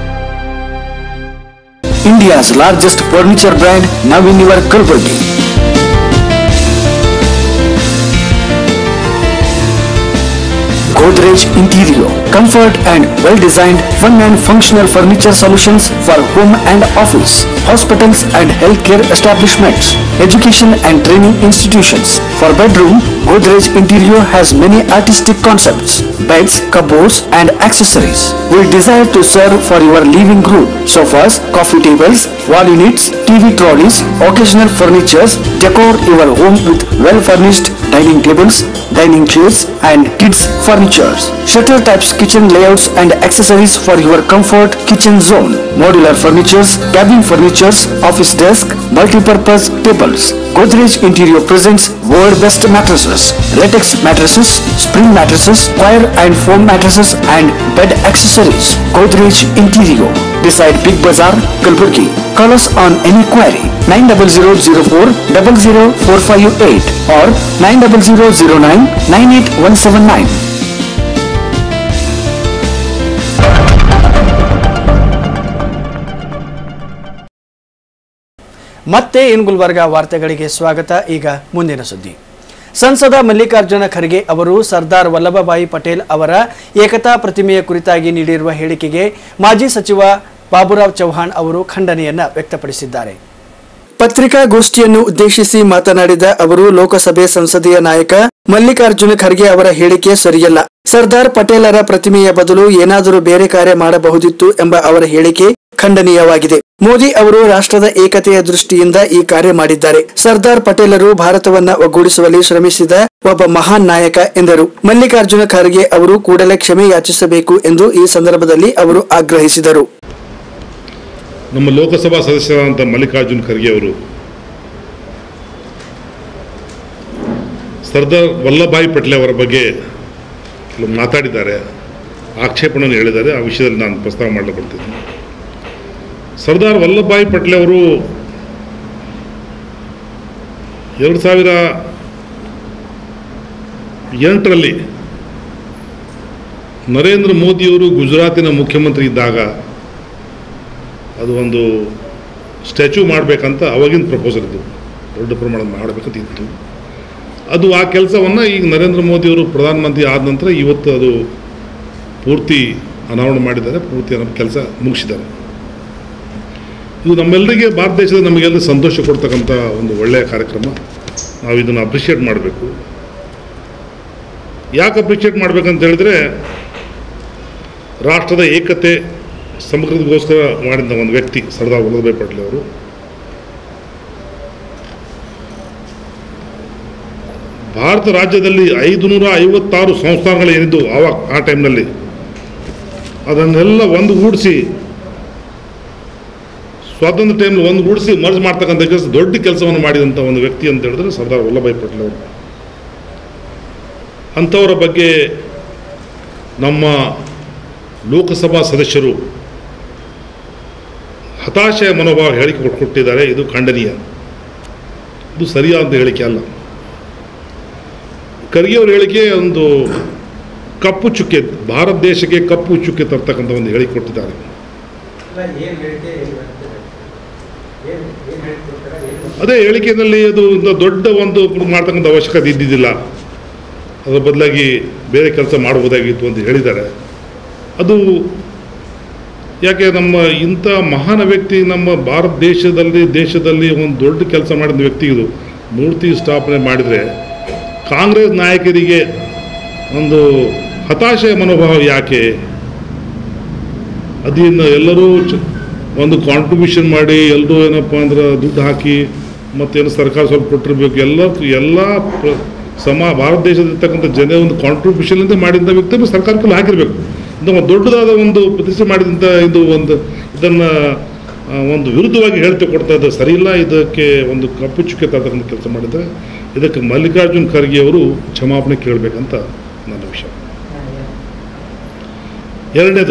India's largest furniture brand now in your Kalburgi. Godrej Interior, comfort and well-designed, fun and functional furniture solutions for home and office, hospitals and healthcare establishments, education and training institutions. For bedroom, Godrej Interior has many artistic concepts, beds, cupboards and accessories. We desire to serve for your living room, sofas, coffee tables, wall units, TV trolleys, occasional furnitures, decor your home with well-furnished dining tables, dining chairs and kids furnitures. Shutter types kitchen layouts and accessories for your comfort kitchen zone. Modular furnitures, cabin furnitures, office desk, multi-purpose tables. Godrej Interior presents world best mattresses, latex mattresses, spring mattresses, wire and foam mattresses and bed accessories. Godrej Interior. Beside Big Bazaar, Kalburgi. Call us on any query 90004 00458 or 90009 98179. ಮತ್ತೆ ಇನ್ ಗುಲ್ಬರ್ಗ ವಾರ್ತೆಗಳಿಗೆ ಸ್ವಾಗತ ಈಗ ಮುಂದಿನ ಸುದ್ದಿ ಸಂಸದ ಮಲ್ಲಿಕಾರ್ಜುನ ಖರ್ಗೆ ಅವರು ಸರ್ದಾರ್ ವಲ್ಲಭಭಾಯಿ ಪಟೇಲ್ ಅವರ ಏಕತಾ ಪ್ರತಿಮೆಯ ಕುರಿತಾಗಿ ನೀಡಿರುವ ಹೇಳಿಕೆಗೆ ಮಾಜಿ ಸಚಿವ ಬಾಬುರಾವ್ ಚೌಹಾಣ್ ಅವರು ಖಂಡನೆಯನ್ನ ವ್ಯಕ್ತಪಡಿಸಿದ್ದಾರೆ ಪತ್ರಿಕಾಗೋಷ್ಠಿಯನ್ನು ಉದ್ದೇಶಿಸಿ ಮಾತನಾಡಿದ ಅವರು ಲೋಕಸಭೆ ಸಂಸದೀಯ ನಾಯಕ ಮಲ್ಲಿಕಾರ್ಜುನ ಖರ್ಗೆ ಅವರ ಹೇಳಿಕೆ ಸರಿಯಲ್ಲ ಸರ್ದಾರ್ ಪಟೇಲರ ಪ್ರತಿಮೆಯ ಬದಲು ಏನಾದರೂ ಬೇರೆ ಕಾರ್ಯ ಮಾಡಬಹುದಿತ್ತು ಎಂಬ ಅವರ ಹೇಳಿಕೆ ಖಂಡನೀಯವಾಗಿದೆ ಮೋದಿ ಅವರು ರಾಷ್ಟ್ರದ ಏಕತೆಯ ದೃಷ್ಟಿಯಿಂದ ಈ ಕಾರ್ಯ ಮಾಡಿದ್ದಾರೆ ಸರ್ದಾರ್ ಪಟೇಲರು ಭಾರತವನ್ನ ಒಗ್ಗೂಡಿಸುವಲ್ಲಿ ಶ್ರಮಿಸಿದ ಒಬ್ಬ ಮಹಾನ್ ನಾಯಕ ಎಂದರು ಮಲ್ಲಿಕಾರ್ಜುನ ಖರ್ಗೆ ಅವರು ಕೂಡಲೇ ಕ್ಷಮೆ ಯಾಚಿಸಬೇಕು ಎಂದು ಈ ಸಂದರ್ಭದಲ್ಲಿ ಅವರು ಆಗ್ರಹಿಸಿದರು ನಮ್ಮ ಲೋಕಸಭಾ ಸದಸ್ಯರಾದಂಥ ಮಲ್ಲಿಕಾರ್ಜುನ್ ಖರ್ಗೆ ಅವರು ಸರ್ದಾರ್ ವಲ್ಲಭಾಯಿ ಪಟೇಲ್ ಅವರ ಬಗ್ಗೆ ಕೆಲವು ಮಾತಾಡಿದ್ದಾರೆ ಆಕ್ಷೇಪಣೆಯನ್ನು ಹೇಳಿದ್ದಾರೆ ಆ ವಿಷಯದಲ್ಲಿ ನಾನು ಪ್ರಸ್ತಾವ ಮಾಡಲು ಸರ್ದಾರ್ ವಲ್ಲಭಾಯಿ ಪಟೇಲ್ ಅವರು ಎರಡು ಸಾವಿರ ಎಂಟರಲ್ಲಿ ನರೇಂದ್ರ ಮೋದಿಯವರು ಗುಜರಾತಿನ ಮುಖ್ಯಮಂತ್ರಿ ಇದ್ದಾಗ ಅದು ಒಂದು ಸ್ಟ್ಯಾಚ್ಯೂ ಮಾಡಬೇಕಂತ ಅವಾಗಿನ ಪ್ರಪೋಸಲ್ ಇದು ದೊಡ್ಡ ಪ್ರಮಾಣದ ಮಾಡಬೇಕಂತ ಇತ್ತು ಅದು ಆ ಕೆಲಸವನ್ನು ಈಗ ನರೇಂದ್ರ ಮೋದಿಯವರು ಪ್ರಧಾನಮಂತ್ರಿ ಆದ ನಂತರ ಇವತ್ತು ಅದು ಪೂರ್ತಿ ಅನಾವರಣ ಮಾಡಿದ್ದಾರೆ ಪೂರ್ತಿ ನಮ್ಮ ಕೆಲಸ ಮುಗಿಸಿದ್ದಾರೆ ಇದು ನಮ್ಮೆಲ್ಲರಿಗೆ ಭಾರತ ದೇಶದ ನಮಗೆಲ್ಲ ಸಂತೋಷ ಕೊಡ್ತಕ್ಕಂಥ ಒಂದು ಒಳ್ಳೆಯ ಕಾರ್ಯಕ್ರಮ ನಾವು ಇದನ್ನು ಅಪ್ರಿಷಿಯೇಟ್ ಮಾಡಬೇಕು ಯಾಕೆ ಅಪ್ರಿಷಿಯೇಟ್ ಮಾಡಬೇಕಂತ ಹೇಳಿದ್ರೆ ರಾಷ್ಟ್ರದ ಏಕತೆ ಸಮಗ್ರತೆಗೋಸ್ಕರ ಮಾಡಿದ ಒಂದು ವ್ಯಕ್ತಿ ಸರ್ದಾರ್ ವಲ್ಲಭಾಯ್ ಪಟೇಲ್ ಅವರು ಭಾರತ ರಾಜ್ಯದಲ್ಲಿ ಐದು ನೂರ ಐವತ್ತಾರು ಸಂಸ್ಥಾನಗಳು ಏನಿದ್ದು ಆವಾಗ ಆ ಟೈಮ್ನಲ್ಲಿ ಅದನ್ನೆಲ್ಲ ಒಂದುಗೂಡಿಸಿ ಸ್ವಾತಂತ್ರ್ಯ ಟೈಮ್ನಲ್ಲಿ ಒಂದುಗೂಡಿಸಿ ಮರ್ಜ್ ಮಾಡ್ತಕ್ಕಂಥ ಕೆಲಸ ದೊಡ್ಡ ಕೆಲಸವನ್ನು ಮಾಡಿದಂಥ ಒಂದು ವ್ಯಕ್ತಿ ಅಂತ ಹೇಳಿದ್ರೆ ಸರ್ದಾರ್ ವಲ್ಲಭಾಯ್ ಪಟೇಲ್ ಅವರು ಅಂಥವರ ಬಗ್ಗೆ ನಮ್ಮ ಲೋಕಸಭಾ ಸದಸ್ಯರು ಹತಾಶೆಯ ಮನೋಭಾವ ಹೇಳಿಕೆ ಕೊಟ್ಟು ಕೊಟ್ಟಿದ್ದಾರೆ ಇದು ಖಂಡನೀಯ ಇದು ಸರಿಯಾದ ಹೇಳಿಕೆ ಅಲ್ಲ ಖರ್ಗೆ ಅವ್ರ ಹೇಳಿಕೆ ಒಂದು ಕಪ್ಪು ಚುಕ್ಕೆ ಭಾರತ ದೇಶಕ್ಕೆ ಕಪ್ಪು ಚುಕ್ಕೆ ತರ್ತಕ್ಕಂಥ ಒಂದು ಹೇಳಿಕೆ ಕೊಟ್ಟಿದ್ದಾರೆ ಅದೇ ಹೇಳಿಕೆಯಲ್ಲಿ ಅದು ಒಂದು ದೊಡ್ಡ ಒಂದು ಮಾಡ್ತಕ್ಕಂಥ ಅವಶ್ಯಕತೆ ಇದ್ದಿದ್ದಿಲ್ಲ ಅದರ ಬದಲಾಗಿ ಬೇರೆ ಕೆಲಸ ಮಾಡಬಹುದಾಗಿತ್ತು ಅಂತ ಹೇಳಿದ್ದಾರೆ ಅದು ಯಾಕೆ ನಮ್ಮ ಇಂಥ ಮಹಾನ್ ವ್ಯಕ್ತಿ ನಮ್ಮ ಭಾರತ ದೇಶದಲ್ಲಿ ದೇಶದಲ್ಲಿ ಒಂದು ದೊಡ್ಡ ಕೆಲಸ ಮಾಡಿದ ವ್ಯಕ್ತಿ ಇದು ಮೂರ್ತಿ ಸ್ಥಾಪನೆ ಮಾಡಿದರೆ ಕಾಂಗ್ರೆಸ್ ನಾಯಕರಿಗೆ ಒಂದು ಹತಾಶೆ ಮನೋಭಾವ ಯಾಕೆ ಅದನ್ನು ಎಲ್ಲರೂ ಚ- ಒಂದು ಕಾಂಟ್ರಿಬ್ಯೂಷನ್ ಮಾಡಿ ಎಲ್ಲರೂ ಏನಪ್ಪ ಅಂದ್ರೆ ದುಡ್ಡು ಹಾಕಿ ಮತ್ತೇನು ಸರ್ಕಾರ ಸ್ವಲ್ಪ ಕೊಟ್ಟಿರ್ಬೇಕು ಎಲ್ಲ ಎಲ್ಲ ಪ್ರ- ಸಮ ಭಾರತ ದೇಶದಲ್ಲಿರ್ತಕ್ಕಂಥ ಜನ ಒಂದು ಕಾಂಟ್ರಿಬ್ಯೂಷನ್ಲಿಂದ ಮಾಡಿದಂಥ ವ್ಯಕ್ತಿ ಸರ್ಕಾರಕ್ಕೆ ಹಾಕಿರಬೇಕು ಇದು ಒಂದು ದೊಡ್ಡದಾದ ಒಂದು ಪ್ರತಿಷ್ಠೆ ಮಾಡಿದಂಥ ಇದು ಒಂದು ಇದನ್ನು ಒಂದು ವಿರುದ್ಧವಾಗಿ ಹೇಳ್ತೆ ಕೊಡ್ತಾ ಇದ್ದ ಸರಿ ಇಲ್ಲ ಇದಕ್ಕೆ ಒಂದು ಕಪ್ಪು ಚುಕ್ಕೆ ತರ್ತಕ್ಕಂಥ ಕೆಲಸ ಮಾಡಿದರೆ ಇದಕ್ಕೆ ಮಲ್ಲಿಕಾರ್ಜುನ್ ಖರ್ಗೆ ಅವರು ಕ್ಷಮಾಪಣೆ ಕೇಳಬೇಕಂತ ನನ್ನ ವಿಷಯ ಎರಡನೇದು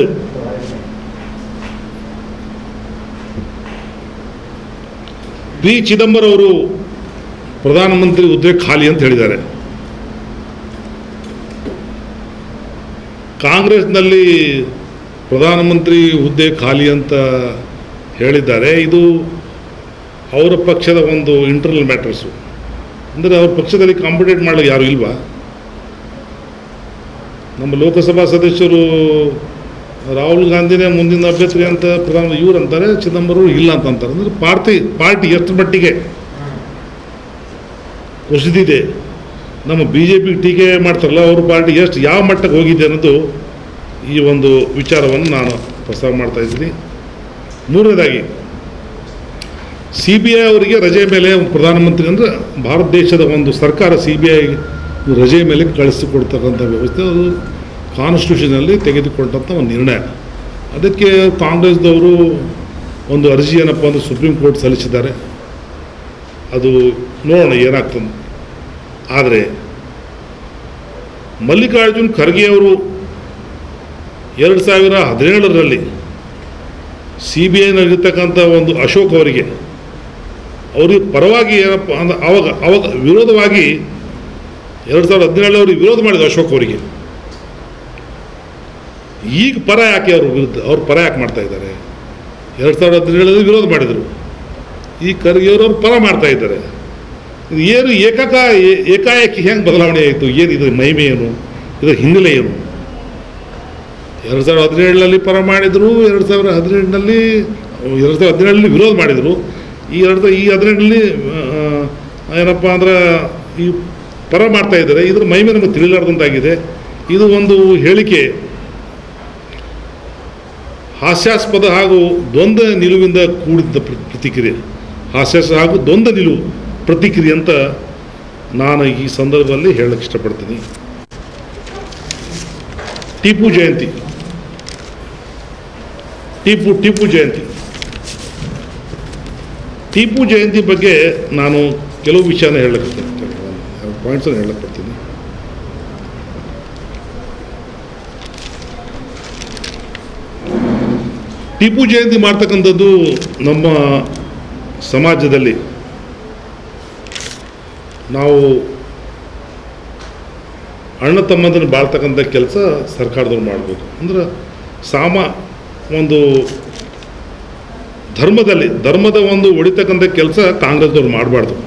ಪಿ ಚಿದಂಬರಂ ಅವರು ಪ್ರಧಾನಮಂತ್ರಿ ಹುದ್ದೆ ಖಾಲಿ ಅಂತ ಹೇಳಿದ್ದಾರೆ ಕಾಂಗ್ರೆಸ್ನಲ್ಲಿ ಪ್ರಧಾನಮಂತ್ರಿ ಹುದ್ದೆ ಖಾಲಿ ಅಂತ ಹೇಳಿದ್ದಾರೆ ಇದು ಅವರ ಪಕ್ಷದ ಒಂದು ಇಂಟರ್ನಲ್ ಮ್ಯಾಟರ್ಸು ಅಂದರೆ ಅವ್ರ ಪಕ್ಷದಲ್ಲಿ ಕಾಂಪಿಟೇಟ್ ಮಾಡಲಿಕ್ಕೆ ಯಾರು ಇಲ್ವಾ ನಮ್ಮ ಲೋಕಸಭಾ ಸದಸ್ಯರು ರಾಹುಲ್ ಗಾಂಧಿನೇ ಮುಂದಿನ ಅಭ್ಯರ್ಥಿ ಅಂತ ಪ್ರಧಾನ ಇವ್ರು ಅಂತಾರೆ ಚಿದಂಬರಂ ಇಲ್ಲ ಅಂತ ಅಂತಾರೆ ಅಂದರೆ ಪಾರ್ಟಿ ಪಾರ್ಟಿ ಎಷ್ಟು ಮಟ್ಟಿಗೆ ಕುಸಿದಿದೆ ನಮ್ಮ ಬಿ ಜೆ ಪಿ ಟೀಕೆ ಮಾಡ್ತಾರಲ್ಲ ಅವ್ರ ಪಾರ್ಟಿ ಎಷ್ಟು ಯಾವ ಮಟ್ಟಕ್ಕೆ ಹೋಗಿದೆ ಅನ್ನೋದು ಈ ಒಂದು ವಿಚಾರವನ್ನು ನಾನು ಪ್ರಸ್ತಾವ ಮಾಡ್ತಾ ಇದ್ದೀನಿ ಮೂರನೇದಾಗಿ ಸಿ ಬಿ ಐ ಅವರಿಗೆ ರಜೆ ಮೇಲೆ ಪ್ರಧಾನಮಂತ್ರಿ ಅಂದರೆ ಭಾರತ ದೇಶದ ಒಂದು ಸರ್ಕಾರ ಸಿ ಬಿ ಐ ರಜೆ ಮೇಲೆ ಕಳಿಸಿಕೊಡ್ತಕ್ಕಂಥ ವ್ಯವಸ್ಥೆ ಅದು ಕಾನ್ಸ್ಟಿಟ್ಯೂಷನಲ್ಲಿ ತೆಗೆದುಕೊಂಡಂಥ ಒಂದು ನಿರ್ಣಯ ಅದಕ್ಕೆ ಕಾಂಗ್ರೆಸ್ದವರು ಒಂದು ಅರ್ಜಿ ಏನಪ್ಪ ಅಂದರೆ ಸುಪ್ರೀಂ ಕೋರ್ಟ್ ಸಲ್ಲಿಸಿದ್ದಾರೆ ಅದು ನೋಡೋಣ ಏನಾಗ್ತದೆ ಆದರೆ ಮಲ್ಲಿಕಾರ್ಜುನ್ ಖರ್ಗೆ ಅವರು ಎರಡು ಸಾವಿರ ಹದಿನೇಳರಲ್ಲಿ ಸಿ ಬಿ ಐನಲ್ಲಿರ್ತಕ್ಕಂಥ ಒಂದು ಅಶೋಕ್ ಅವರಿಗೆ ಅವರಿಗೆ ಪರವಾಗಿ ಏನಪ್ಪ ಅಂದ್ರೆ ಅವಾಗ ಅವಾಗ ವಿರೋಧವಾಗಿ ಎರಡು ಸಾವಿರದ ಹದಿನೇಳು ಅವರಿಗೆ ವಿರೋಧ ಮಾಡಿದ್ರು ಅಶೋಕ್ ಅವರಿಗೆ ಈಗ ಪರ ಯಾಕೆ ಅವರು ವಿರುದ್ಧ ಅವ್ರು ಪರ ಯಾಕೆ ಮಾಡ್ತಾ ಇದ್ದಾರೆ ಎರಡು ಸಾವಿರದ ಹದಿನೇಳರಲ್ಲಿ ವಿರೋಧ ಮಾಡಿದರು ಈ ಖರ್ಗೆ ಅವರು ಅವ್ರು ಪರ ಮಾಡ್ತಾ ಇದ್ದಾರೆ ಇದು ಏನು ಏಕಕ ಏ- ಏಕಾಏಕಿ ಹೆಂಗೆ ಬದಲಾವಣೆ ಆಯಿತು ಏನು ಇದ್ರ ಮಹಿಮೆ ಏನು ಇದರ ಹಿನ್ನೆಲೆ ಏನು ಎರಡು ಸಾವಿರದ ಹದಿನೇಳರಲ್ಲಿ ಪರ ಮಾಡಿದರು ಎರಡು ಸಾವಿರದ ಹದಿನೆಂಟರಲ್ಲಿ ಎರಡು ಸಾವಿರದ ಹದಿನೇಳರಲ್ಲಿ ವಿರೋಧ ಮಾಡಿದರು ಈ ಎರಡು ಸಾವಿರದ- ಈ ಹದಿನೆಂಟರಲ್ಲಿ ಏನಪ್ಪ ಅಂದ್ರೆ ಈ ಪರ ಮಾಡ್ತಾ ಇದ್ದಾರೆ ಇದ್ರ ಮಹಿಮೆ ನಮಗೆ ತಿಳಿಲಾರ್ದಂತಾಗಿದೆ ಇದು ಒಂದು ಹೇಳಿಕೆ ಹಾಸ್ಯಾಸ್ಪದ ಹಾಗೂ ದ್ವಂದ್ವ ನಿಲುವಿಂದ ಕೂಡಿದ್ದ ಪ್ರ- ಪ್ರತಿಕ್ರಿಯೆ ಹಾಸ್ಯಾಸ್ಪದ ಹಾಗೂ ದ್ವಂದ್ವ ನಿಲುವು ಪ್ರತಿಕ್ರಿಯೆ ಅಂತ ನಾನು ಈ ಸಂದರ್ಭದಲ್ಲಿ ಹೇಳಕ್ಕೆ ಇಷ್ಟಪಡ್ತೀನಿ ಟಿಪ್ಪು ಜಯಂತಿ ಟಿಪ್ಪು ಟಿಪ್ಪು ಜಯಂತಿ ಟಿಪ್ಪು ಜಯಂತಿ ಬಗ್ಗೆ ನಾನು ಕೆಲವು ವಿಷಯನ ಹೇಳಕ್ಕೆ ಪಾಯಿಂಟ್ಸನ್ನು ಹೇಳಕ್ಕೆ ಬರ್ತೀನಿ ಟಿಪ್ಪು ಜಯಂತಿ ಮಾಡ್ತಕ್ಕಂಥದ್ದು ನಮ್ಮ ಸಮಾಜದಲ್ಲಿ ನಾವು ಅಣ್ಣ ತಮ್ಮಂದನ್ನು ಬಾಳ್ತಕ್ಕಂಥ ಕೆಲಸ ಸರ್ಕಾರದವ್ರು ಮಾಡಬೇಕು ಅಂದ್ರೆ ಸಾಮ ಒಂದು ಧರ್ಮದಲ್ಲಿ ಧರ್ಮದ ಒಂದು ಹೊಡಿತಕ್ಕಂಥ ಕೆಲಸ ಕಾಂಗ್ರೆಸ್ದವ್ರು ಮಾಡಬಾರ್ದು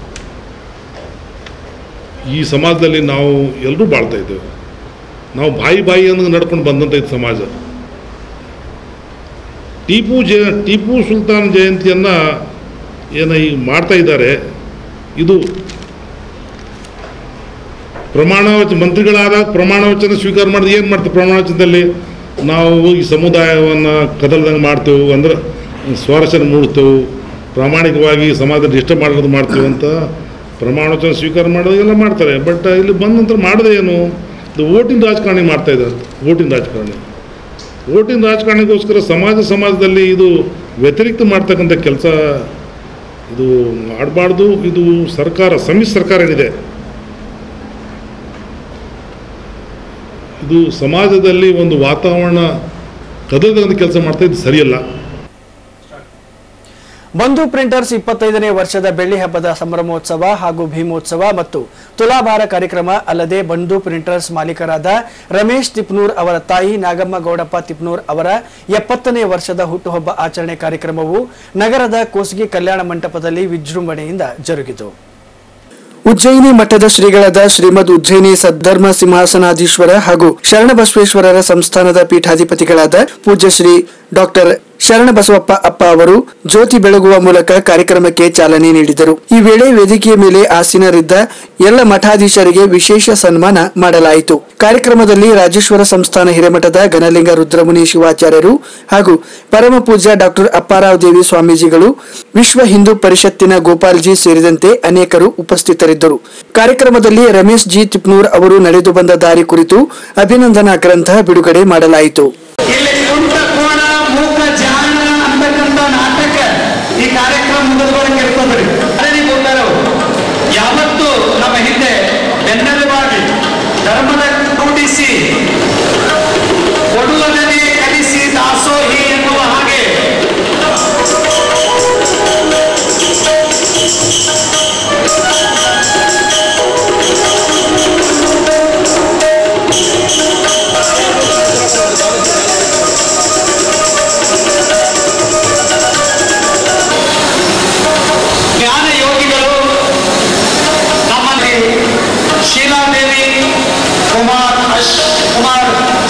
ಈ ಸಮಾಜದಲ್ಲಿ ನಾವು ಎಲ್ಲರೂ ಬಾಳ್ತಾ ಇದ್ದೇವೆ ನಾವು ಬಾಯಿ ಬಾಯಿ ಅನ್ನೋ ನಡ್ಕೊಂಡು ಬಂದಂಥ ಇದು ಸಮಾಜ ಟಿಪ್ಪು ಜಯ ಟಿಪ್ಪು ಸುಲ್ತಾನ್ ಜಯಂತಿಯನ್ನು ಏನು ಈಗ ಮಾಡ್ತಾ ಇದ್ದಾರೆ ಇದು ಪ್ರಮಾಣ ವಚ ಮಂತ್ರಿಗಳಾದ ಪ್ರಮಾಣ ವಚನ ಸ್ವೀಕಾರ ಮಾಡಿದ್ರೆ ಏನು ಮಾಡ್ತೀವಿ ಪ್ರಮಾಣ ವಚನದಲ್ಲಿ ನಾವು ಈ ಸಮುದಾಯವನ್ನು ಕದಲ್ದಂಗೆ ಮಾಡ್ತೇವೆ ಅಂದ್ರೆ ಸ್ವಾರಸ್ಯನ ಮೂಡ್ತೇವೆ ಪ್ರಾಮಾಣಿಕವಾಗಿ ಸಮಾಜದಲ್ಲಿ ಇಷ್ಟ ಮಾಡೋದು ಮಾಡ್ತೀವಿ ಅಂತ ಪ್ರಮಾಣ ವಚನ ಸ್ವೀಕಾರ ಮಾಡೋದೆಲ್ಲ ಮಾಡ್ತಾರೆ ಬಟ್ ಇಲ್ಲಿ ಬಂದ ನಂತರ ಮಾಡೋದೇ ಏನು ಇದು ಓಟಿನ ರಾಜಕಾರಣಿ ಮಾಡ್ತಾ ಇದ್ದಾರೆ ಓಟಿನ ರಾಜಕಾರಣಿ ಓಟಿನ ರಾಜಕಾರಣಿಗೋಸ್ಕರ ಸಮಾಜ ಸಮಾಜದಲ್ಲಿ ಇದು ವ್ಯತಿರಿಕ್ತ ಮಾಡ್ತಕ್ಕಂಥ ಕೆಲಸ ಇದು ಮಾಡಬಾರ್ದು ಇದು ಸರ್ಕಾರ ಸಮ್ಮಿಶ್ರ ಸರ್ಕಾರ ಏನಿದೆ ಇದು ಸಮಾಜದಲ್ಲಿ ಒಂದು ವಾತಾವರಣ ಕದಲದಂಥ ಕೆಲಸ ಮಾಡ್ತಾ ಇದು ಸರಿಯಲ್ಲ ಬಂಧು ಪ್ರಿಂಟರ್ಸ್ ಇಪ್ಪತ್ತೈದನೇ ವರ್ಷದ ಬೆಳ್ಳಿ ಹಬ್ಬದ ಸಂಭ್ರಮೋತ್ಸವ ಹಾಗೂ ಭೀಮೋತ್ಸವ ಮತ್ತು ತುಲಾಭಾರ ಕಾರ್ಯಕ್ರಮ ಅಲ್ಲದೆ ಬಂಧು ಪ್ರಿಂಟರ್ಸ್ ಮಾಲೀಕರಾದ ರಮೇಶ್ ತಿಪ್ನೂರ್ ಅವರ ತಾಯಿ ನಾಗಮ್ಮ ಗೌಡಪ್ಪ ತಿಪ್ನೂರ್ ಅವರ ಎಪ್ಪತ್ತನೇ ವರ್ಷದ ಹುಟ್ಟುಹಬ್ಬ ಆಚರಣೆ ಕಾರ್ಯಕ್ರಮವು ನಗರದ ಕೋಸ್ಗಿ ಕಲ್ಯಾಣ ಮಂಟಪದಲ್ಲಿ ವಿಜೃಂಭಣೆಯಿಂದ ಜರುಗಿತು ಉಜ್ಜಯಿನಿ ಮಠದ ಶ್ರೀಗಳಾದ ಶ್ರೀಮದ್ ಉಜ್ಜಯಿನಿ ಸದ್ಧರ್ಮ ಸಿಂಹಾಸನಾಧೀಶ್ವರ ಹಾಗೂ ಶರಣಬಸವೇಶ್ವರರ ಸಂಸ್ಥಾನದ ಪೀಠಾಧಿಪತಿಗಳಾದ ಪೂಜ್ಯ ಶ್ರೀ ಡಾಕ್ಟರ್ ಶರಣಬಸವಪ್ಪ ಅಪ್ಪ ಅವರು ಜ್ಯೋತಿ ಬೆಳಗುವ ಮೂಲಕ ಕಾರ್ಯಕ್ರಮಕ್ಕೆ ಚಾಲನೆ ನೀಡಿದರು ಈ ವೇಳೆ ವೇದಿಕೆಯ ಮೇಲೆ ಆಸೀನರಿದ್ದ ಎಲ್ಲ ಮಠಾಧೀಶರಿಗೆ ವಿಶೇಷ ಸನ್ಮಾನ ಮಾಡಲಾಯಿತು ಕಾರ್ಯಕ್ರಮದಲ್ಲಿ ರಾಜೇಶ್ವರ ಸಂಸ್ಥಾನ ಹಿರೇಮಠದ ಘನಲಿಂಗ ರುದ್ರಮುನಿ ಶಿವಾಚಾರ್ಯರು ಹಾಗೂ ಪರಮ ಪೂಜ್ಯ ಡಾಕ್ಟರ್ ಅಪ್ಪಾರಾವ್ ದೇವಿ ಸ್ವಾಮೀಜಿಗಳು ವಿಶ್ವ ಹಿಂದೂ ಪರಿಷತ್ತಿನ ಗೋಪಾಲ್ಜಿ ಸೇರಿದಂತೆ ಅನೇಕರು ಉಪಸ್ಥಿತರಿದ್ದರು ಕಾರ್ಯಕ್ರಮದಲ್ಲಿ ರಮೇಶ್ ಜಿ ತಿಪ್ನೂರ್ ಅವರು ನಡೆದು ಬಂದ ದಾರಿ ಕುರಿತು ಅಭಿನಂದನಾ ಗ್ರಂಥ ಬಿಡುಗಡೆ ಮಾಡಲಾಯಿತು ಇಲ್ಲಿ ಕುಂಟ ಕೋಣ ಮೂಕ ಜಾಣ ಅಂತಕ್ಕಂಥ ನಾಟಕ ಈ ಕಾರ್ಯಕ್ರಮ ಮುಗಿದುವರೆಗೆ ಇರ್ತದ್ರಿ ಅದೇ ನೀವು ಗೊತ್ತಾರವು ಯಾವತ್ತು ನಮ್ಮ ಹಿಂದೆ ಬೆನ್ನೆಲುಬಾಗಿ ಧರ್ಮದ ಕೂಡಿಸಿ ಕೊಡುವುದನ್ನೇ ಕಲಿಸಿ ದಾಸೋಹಿ ಎನ್ನುವ ಹಾಗೆ ಜ್ಞಾನ ಯೋಗಿಗಳು ನಮ್ಮಲ್ಲಿ ಶೀಲಾದೇವಿ ಕುಮಾರ್ ಅಶ್ ಕುಮಾರ್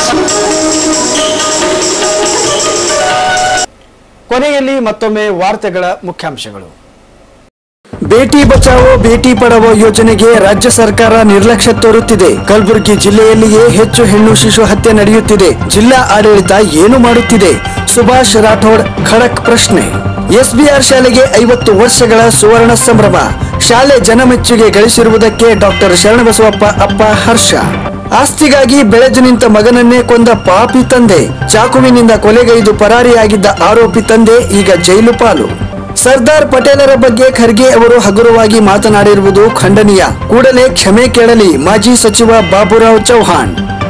ಕೊನೆಯಲ್ಲಿ ಮತ್ತೊಮ್ಮೆ ವಾರ್ತೆಗಳ ಮುಖ್ಯಾಂಶಗಳು ಬೇಟಿ ಬಚಾವೋ ಬೇಟಿ ಪಡಾವೋ ಯೋಜನೆಗೆ ರಾಜ್ಯ ಸರ್ಕಾರ ನಿರ್ಲಕ್ಷ್ಯ ತೋರುತ್ತಿದೆ ಕಲಬುರಗಿ ಜಿಲ್ಲೆಯಲ್ಲಿಯೇ ಹೆಚ್ಚು ಹೆಣ್ಣು ಶಿಶು ಹತ್ಯೆ ನಡೆಯುತ್ತಿದೆ ಜಿಲ್ಲಾ ಆಡಳಿತ ಏನು ಮಾಡುತ್ತಿದೆ ಸುಭಾಷ್ ರಾಠೋಡ್ ಖಡಕ್ ಪ್ರಶ್ನೆ ಎಸ್ಬಿಆರ್ ಶಾಲೆಗೆ ಐವತ್ತು ವರ್ಷಗಳ ಸುವರ್ಣ ಸಂಭ್ರಮ ಶಾಲೆ ಜನಮೆಚ್ಚುಗೆ ಗಳಿಸಿರುವುದಕ್ಕೆ ಡಾಕ್ಟರ್ ಶರಣಬಸವಪ್ಪ ಅಪ್ಪ ಹರ್ಷ ಆಸ್ತಿಗಾಗಿ ಬೆಳೆದು ನಿಂತ ಮಗನನ್ನೇ ಕೊಂದ ಪಾಪಿ ತಂದೆ ಚಾಕುವಿನಿಂದ ಕೊಲೆಗೈದು ಪರಾರಿಯಾಗಿದ್ದ ಆರೋಪಿ ತಂದೆ ಈಗ ಜೈಲು ಪಾಲು ಸರ್ದಾರ್ ಪಟೇಲರ ಬಗ್ಗೆ ಖರ್ಗೆ ಅವರು ಹಗುರವಾಗಿ ಮಾತನಾಡಿರುವುದು ಖಂಡನೀಯ ಕೂಡಲೇ ಕ್ಷಮೆ ಕೇಳಲಿ ಮಾಜಿ ಸಚಿವ ಬಾಬುರಾವ್ ಚೌಹಾಣ್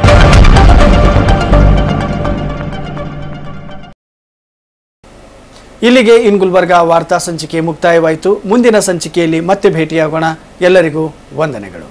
ಇಲ್ಲಿಗೆ ಇನ್ ಗುಲ್ಬರ್ಗ ವಾರ್ತಾ ಸಂಚಿಕೆ ಮುಕ್ತಾಯವಾಯಿತು ಮುಂದಿನ ಸಂಚಿಕೆಯಲ್ಲಿ ಮತ್ತೆ ಭೇಟಿಯಾಗೋಣ ಎಲ್ಲರಿಗೂ ವಂದನೆಗಳು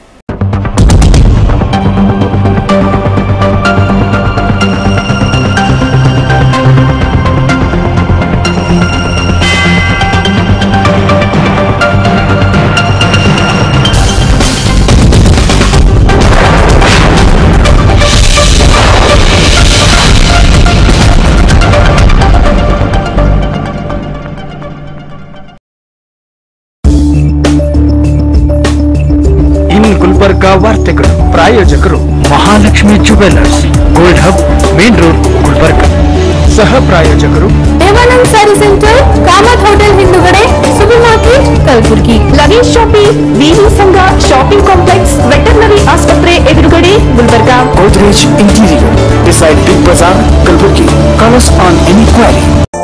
ಇನ್ ಗುಲ್ಬರ್ಗ ವಾರ್ತೆಗಳು ಪ್ರಾಯೋಜಕರು Mahalakshmi jewellers gold hub main road Gulbarga ಸಹ ಪ್ರಾಯೋಜಕರು ದೇವಾನಂದ್ ಸ್ಯಾರಿ ಸೆಂಟರ್ ಕಾಮತ್ ಹೋಟೆಲ್ ಹಿಂದುಗಡೆ super market Kalaburagi luggage shopping ವಿವಿ ಸಂಘ ಶಾಪಿಂಗ್ ಕಾಂಪ್ಲೆಕ್ಸ್ ವೆಟರ್ನರಿ ಆಸ್ಪತ್ರೆ ಎದುರುಗಡೆ Gulbarga Godrej Interior beside Big Bazaar, Kalburgi. Call us on any query.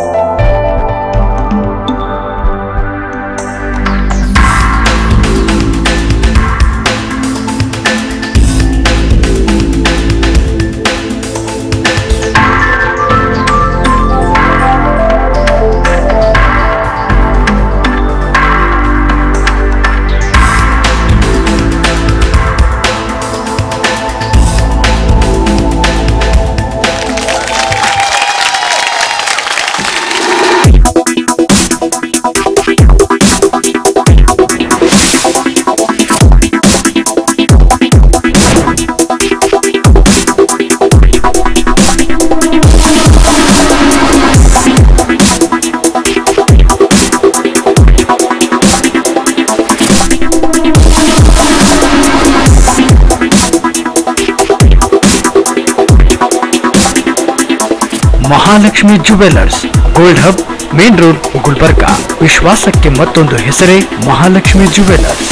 Mahalakshmi jewellers gold hub main road Gulbarga ವಿಶ್ವಾಸಕ್ಕೆ ಮತ್ತೊಂದು ಹೆಸರೇ ಮಹಾಲಕ್ಷ್ಮಿ ಜುವೆಲ್ಲರ್ಸ್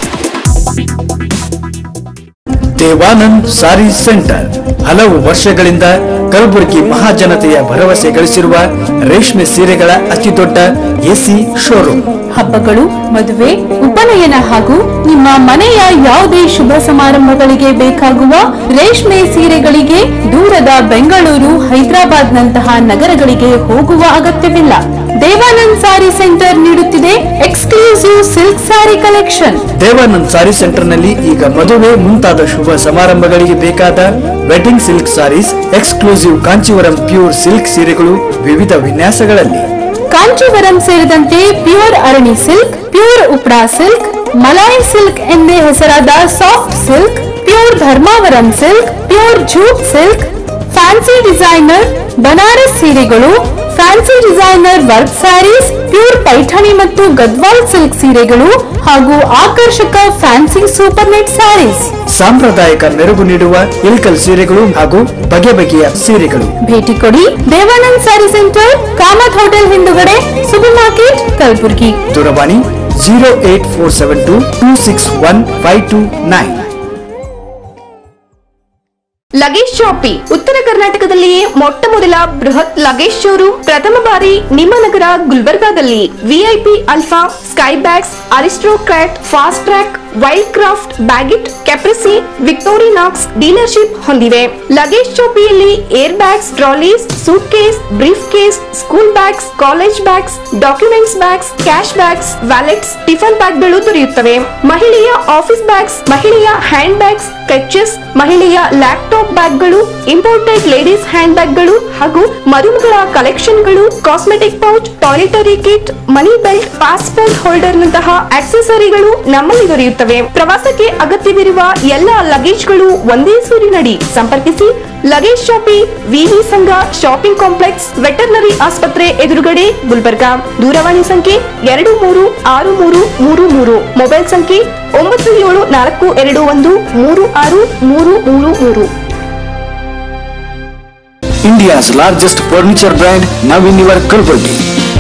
ದೇವಾನಂದ್ ಸಾರಿ centre ಹಲವು ವರ್ಷಗಳಿಂದ ಕಲಬುರಗಿ ಮಹಾಜನತೆಯ ಭರವಸೆ ಗಳಿಸಿರುವ ರೇಷ್ಮೆ ಸೀರೆಗಳ ಅತಿದೊಡ್ಡ ಎಸಿ ಶೋರೂಮ್ ಹಬ್ಬಗಳು ಮದುವೆ ಉಪನಯನ ಹಾಗೂ ನಿಮ್ಮ ಮನೆಯ ಯಾವುದೇ ಶುಭ ಸಮಾರಂಭಗಳಿಗೆ ಬೇಕಾಗುವ ರೇಷ್ಮೆ ಸೀರೆಗಳಿಗೆ ದೂರದ ಬೆಂಗಳೂರು ಹೈದರಾಬಾದ್ ನಂತಹ ನಗರಗಳಿಗೆ ಹೋಗುವ ಅಗತ್ಯವಿಲ್ಲ ದೇವಾನಂದ್ ಸಾರಿ ಸೆಂಟರ್ ನೀಡುತ್ತಿದೆ ಎಕ್ಸ್ಕ್ಲೂಸಿವ್ ಸಿಲ್ಕ್ ಸಾರಿ ಕಲೆಕ್ಷನ್ ದೇವಾನಂದ್ ಸಾರಿ ಸೆಂಟರ್ನಲ್ಲಿ ಈಗ ಮದುವೆ ಮುಂತಾದ ಶುಭ ಸಮಾರಂಭಗಳಿಗೆ ಬೇಕಾದ wedding silk saris exclusive Kanchivaram pure silk ಸೀರೆಗಳು ವಿವಿಧ ವಿನ್ಯಾಸಗಳಲ್ಲಿ ಕಾಂಚೀವರಂ ಸೇರಿದಂತೆ ಪ್ಯೂರ್ ಅರಣಿ ಸಿಲ್ಕ್ ಪ್ಯೂರ್ ಉಪ್ರಾ ಸಿಲ್ಕ್ ಮಲಾಯಿ ಸಿಲ್ಕ್ ಎಂದೇ ಹೆಸರಾದ soft silk pure Dharmavaram silk pure jute silk fancy designer Banaras ಸೀರೆಗಳು fancy designer work saris pure Paithani ಮತ್ತು ಗದ್ವಾಲ್ ಸಿಲ್ಕ್ ಸೀರೆಗಳು ಹಾಗೂ ಆಕರ್ಷಕ ಫ್ಯಾನ್ಸಿ ಸೂಪರ್ ನೆಟ್ ಸ್ಯಾರೀಸ್ ಸಾಂಪ್ರದಾಯಿಕ ಮೆರುಗು ನೀಡುವ ಇಲ್ಕಲ್ ಸೀರೆಗಳು ಹಾಗೂ ಬಗೆ ಬಗೆಯ ಸೀರೆಗಳು ಭೇಟಿ ಕೊಡಿ ದೇವಾನಂದ್ ಸ್ಯಾರಿ ಸೆಂಟರ್ ಕಾಮತ್ ಹೋಟೆಲ್ ಹಿಂದುಗಡೆ ಸೂಪರ್ ಮಾರ್ಕೆಟ್ ಕಲಬುರಗಿ ದೂರವಾಣಿ zero eight four seven two two six one five two nine luggage shoppe ಉತ್ತರ ಕರ್ನಾಟಕದಲ್ಲಿಯೇ ಮೊಟ್ಟ ಮೊದಲ ಬೃಹತ್ ಲಗೇಜ್ ಶೋರೂಮ್ ಪ್ರಥಮ ಬಾರಿ ನಿಮ್ಮ ನಗರ ಗುಲ್ಬರ್ಗಾದಲ್ಲಿ VIP alpha sky bags Aristocrat Fastrack Wildcraft Baggit Caprese Victorinox dealership ಹೊಂದಿವೆ ಲಗೇಜ್ ಶಾಪಿಯಲ್ಲಿ air bags trolleys suitcase briefcase school bags college bags documents bags cash bags wallets tiffin ಬ್ಯಾಗ್ಗಳು ದೊರೆಯುತ್ತವೆ ಮಹಿಳೆಯ office bags ಮಹಿಳೆಯ hand bags clutches ಮಹಿಳೆಯ laptop ಬ್ಯಾಗ್ಗಳು imported ladies hand ಬ್ಯಾಗ್ಗಳು ಹಾಗೂ ಮರುಮಗಳ ಕಲೆಕ್ಷನ್ಗಳು cosmetic pouch toiletry kit money belt passport holder ನಂತಹ ಆಕ್ಸೆಸರಿಗಳು ನಮ್ಮಲ್ಲಿ ದೊರೆಯುತ್ತವೆ ಪ್ರವಾಸಕ್ಕೆ ಅಗತ್ಯವಿರುವ ಎಲ್ಲ ಲಗೇಜ್ಗಳು ಒಂದೇ ಸೂರಿನಡಿ ಸಂಪರ್ಕಿಸಿ ಲಗೇಜ್ ಶಾಪಿ ವಿವಿ ಸಂಘ ಶಾಪಿಂಗ್ ಕಾಂಪ್ಲೆಕ್ಸ್ ವೆಟರ್ನರಿ ಆಸ್ಪತ್ರೆ ಎದುರುಗಡೆ ಗುಲ್ಬರ್ಗಾ ದೂರವಾಣಿ ಸಂಖ್ಯೆ ಎರಡು ಮೂರು ಆರು ಮೂರು ಮೂರು ಮೂರು ಮೊಬೈಲ್ ಸಂಖ್ಯೆ ಒಂಬತ್ತು ಏಳು ನಾಲ್ಕು ಎರಡು ಒಂದು ಮೂರು ಆರು ಮೂರು ಮೂರು ಮೂರು India's largest furniture brand now in your Kalburgi.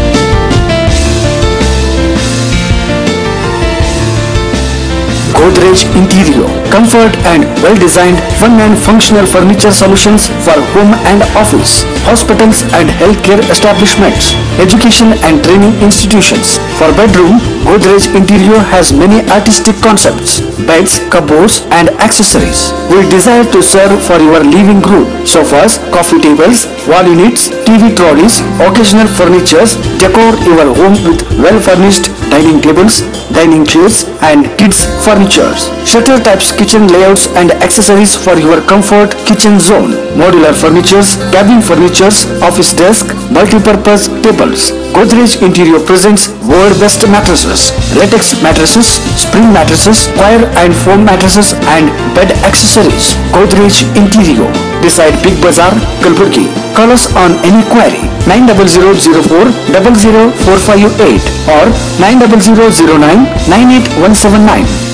Godrej Interior, comfort and well-designed, fun and functional furniture solutions for home and office, hospitals and healthcare establishments, education and training institutions. For bedroom, Godrej Interior has many artistic concepts, beds, cupboards and accessories. We desire to serve for your living room, sofas, coffee tables, wall units, TV trolleys, occasional furnitures, decor your home with well-furnished dining tables, dining chairs and kids furnitures. Shutter types kitchen layouts and accessories for your comfort kitchen zone. Modular furnitures, cabin furnitures, office desk, multi-purpose tables. Godrej Interior presents world best mattresses, latex mattresses, spring mattresses, wire and foam mattresses and bed accessories. Godrej Interior beside Big Bazaar, Kalburgi. Call us on any query 90004 00458 or 90009 98179.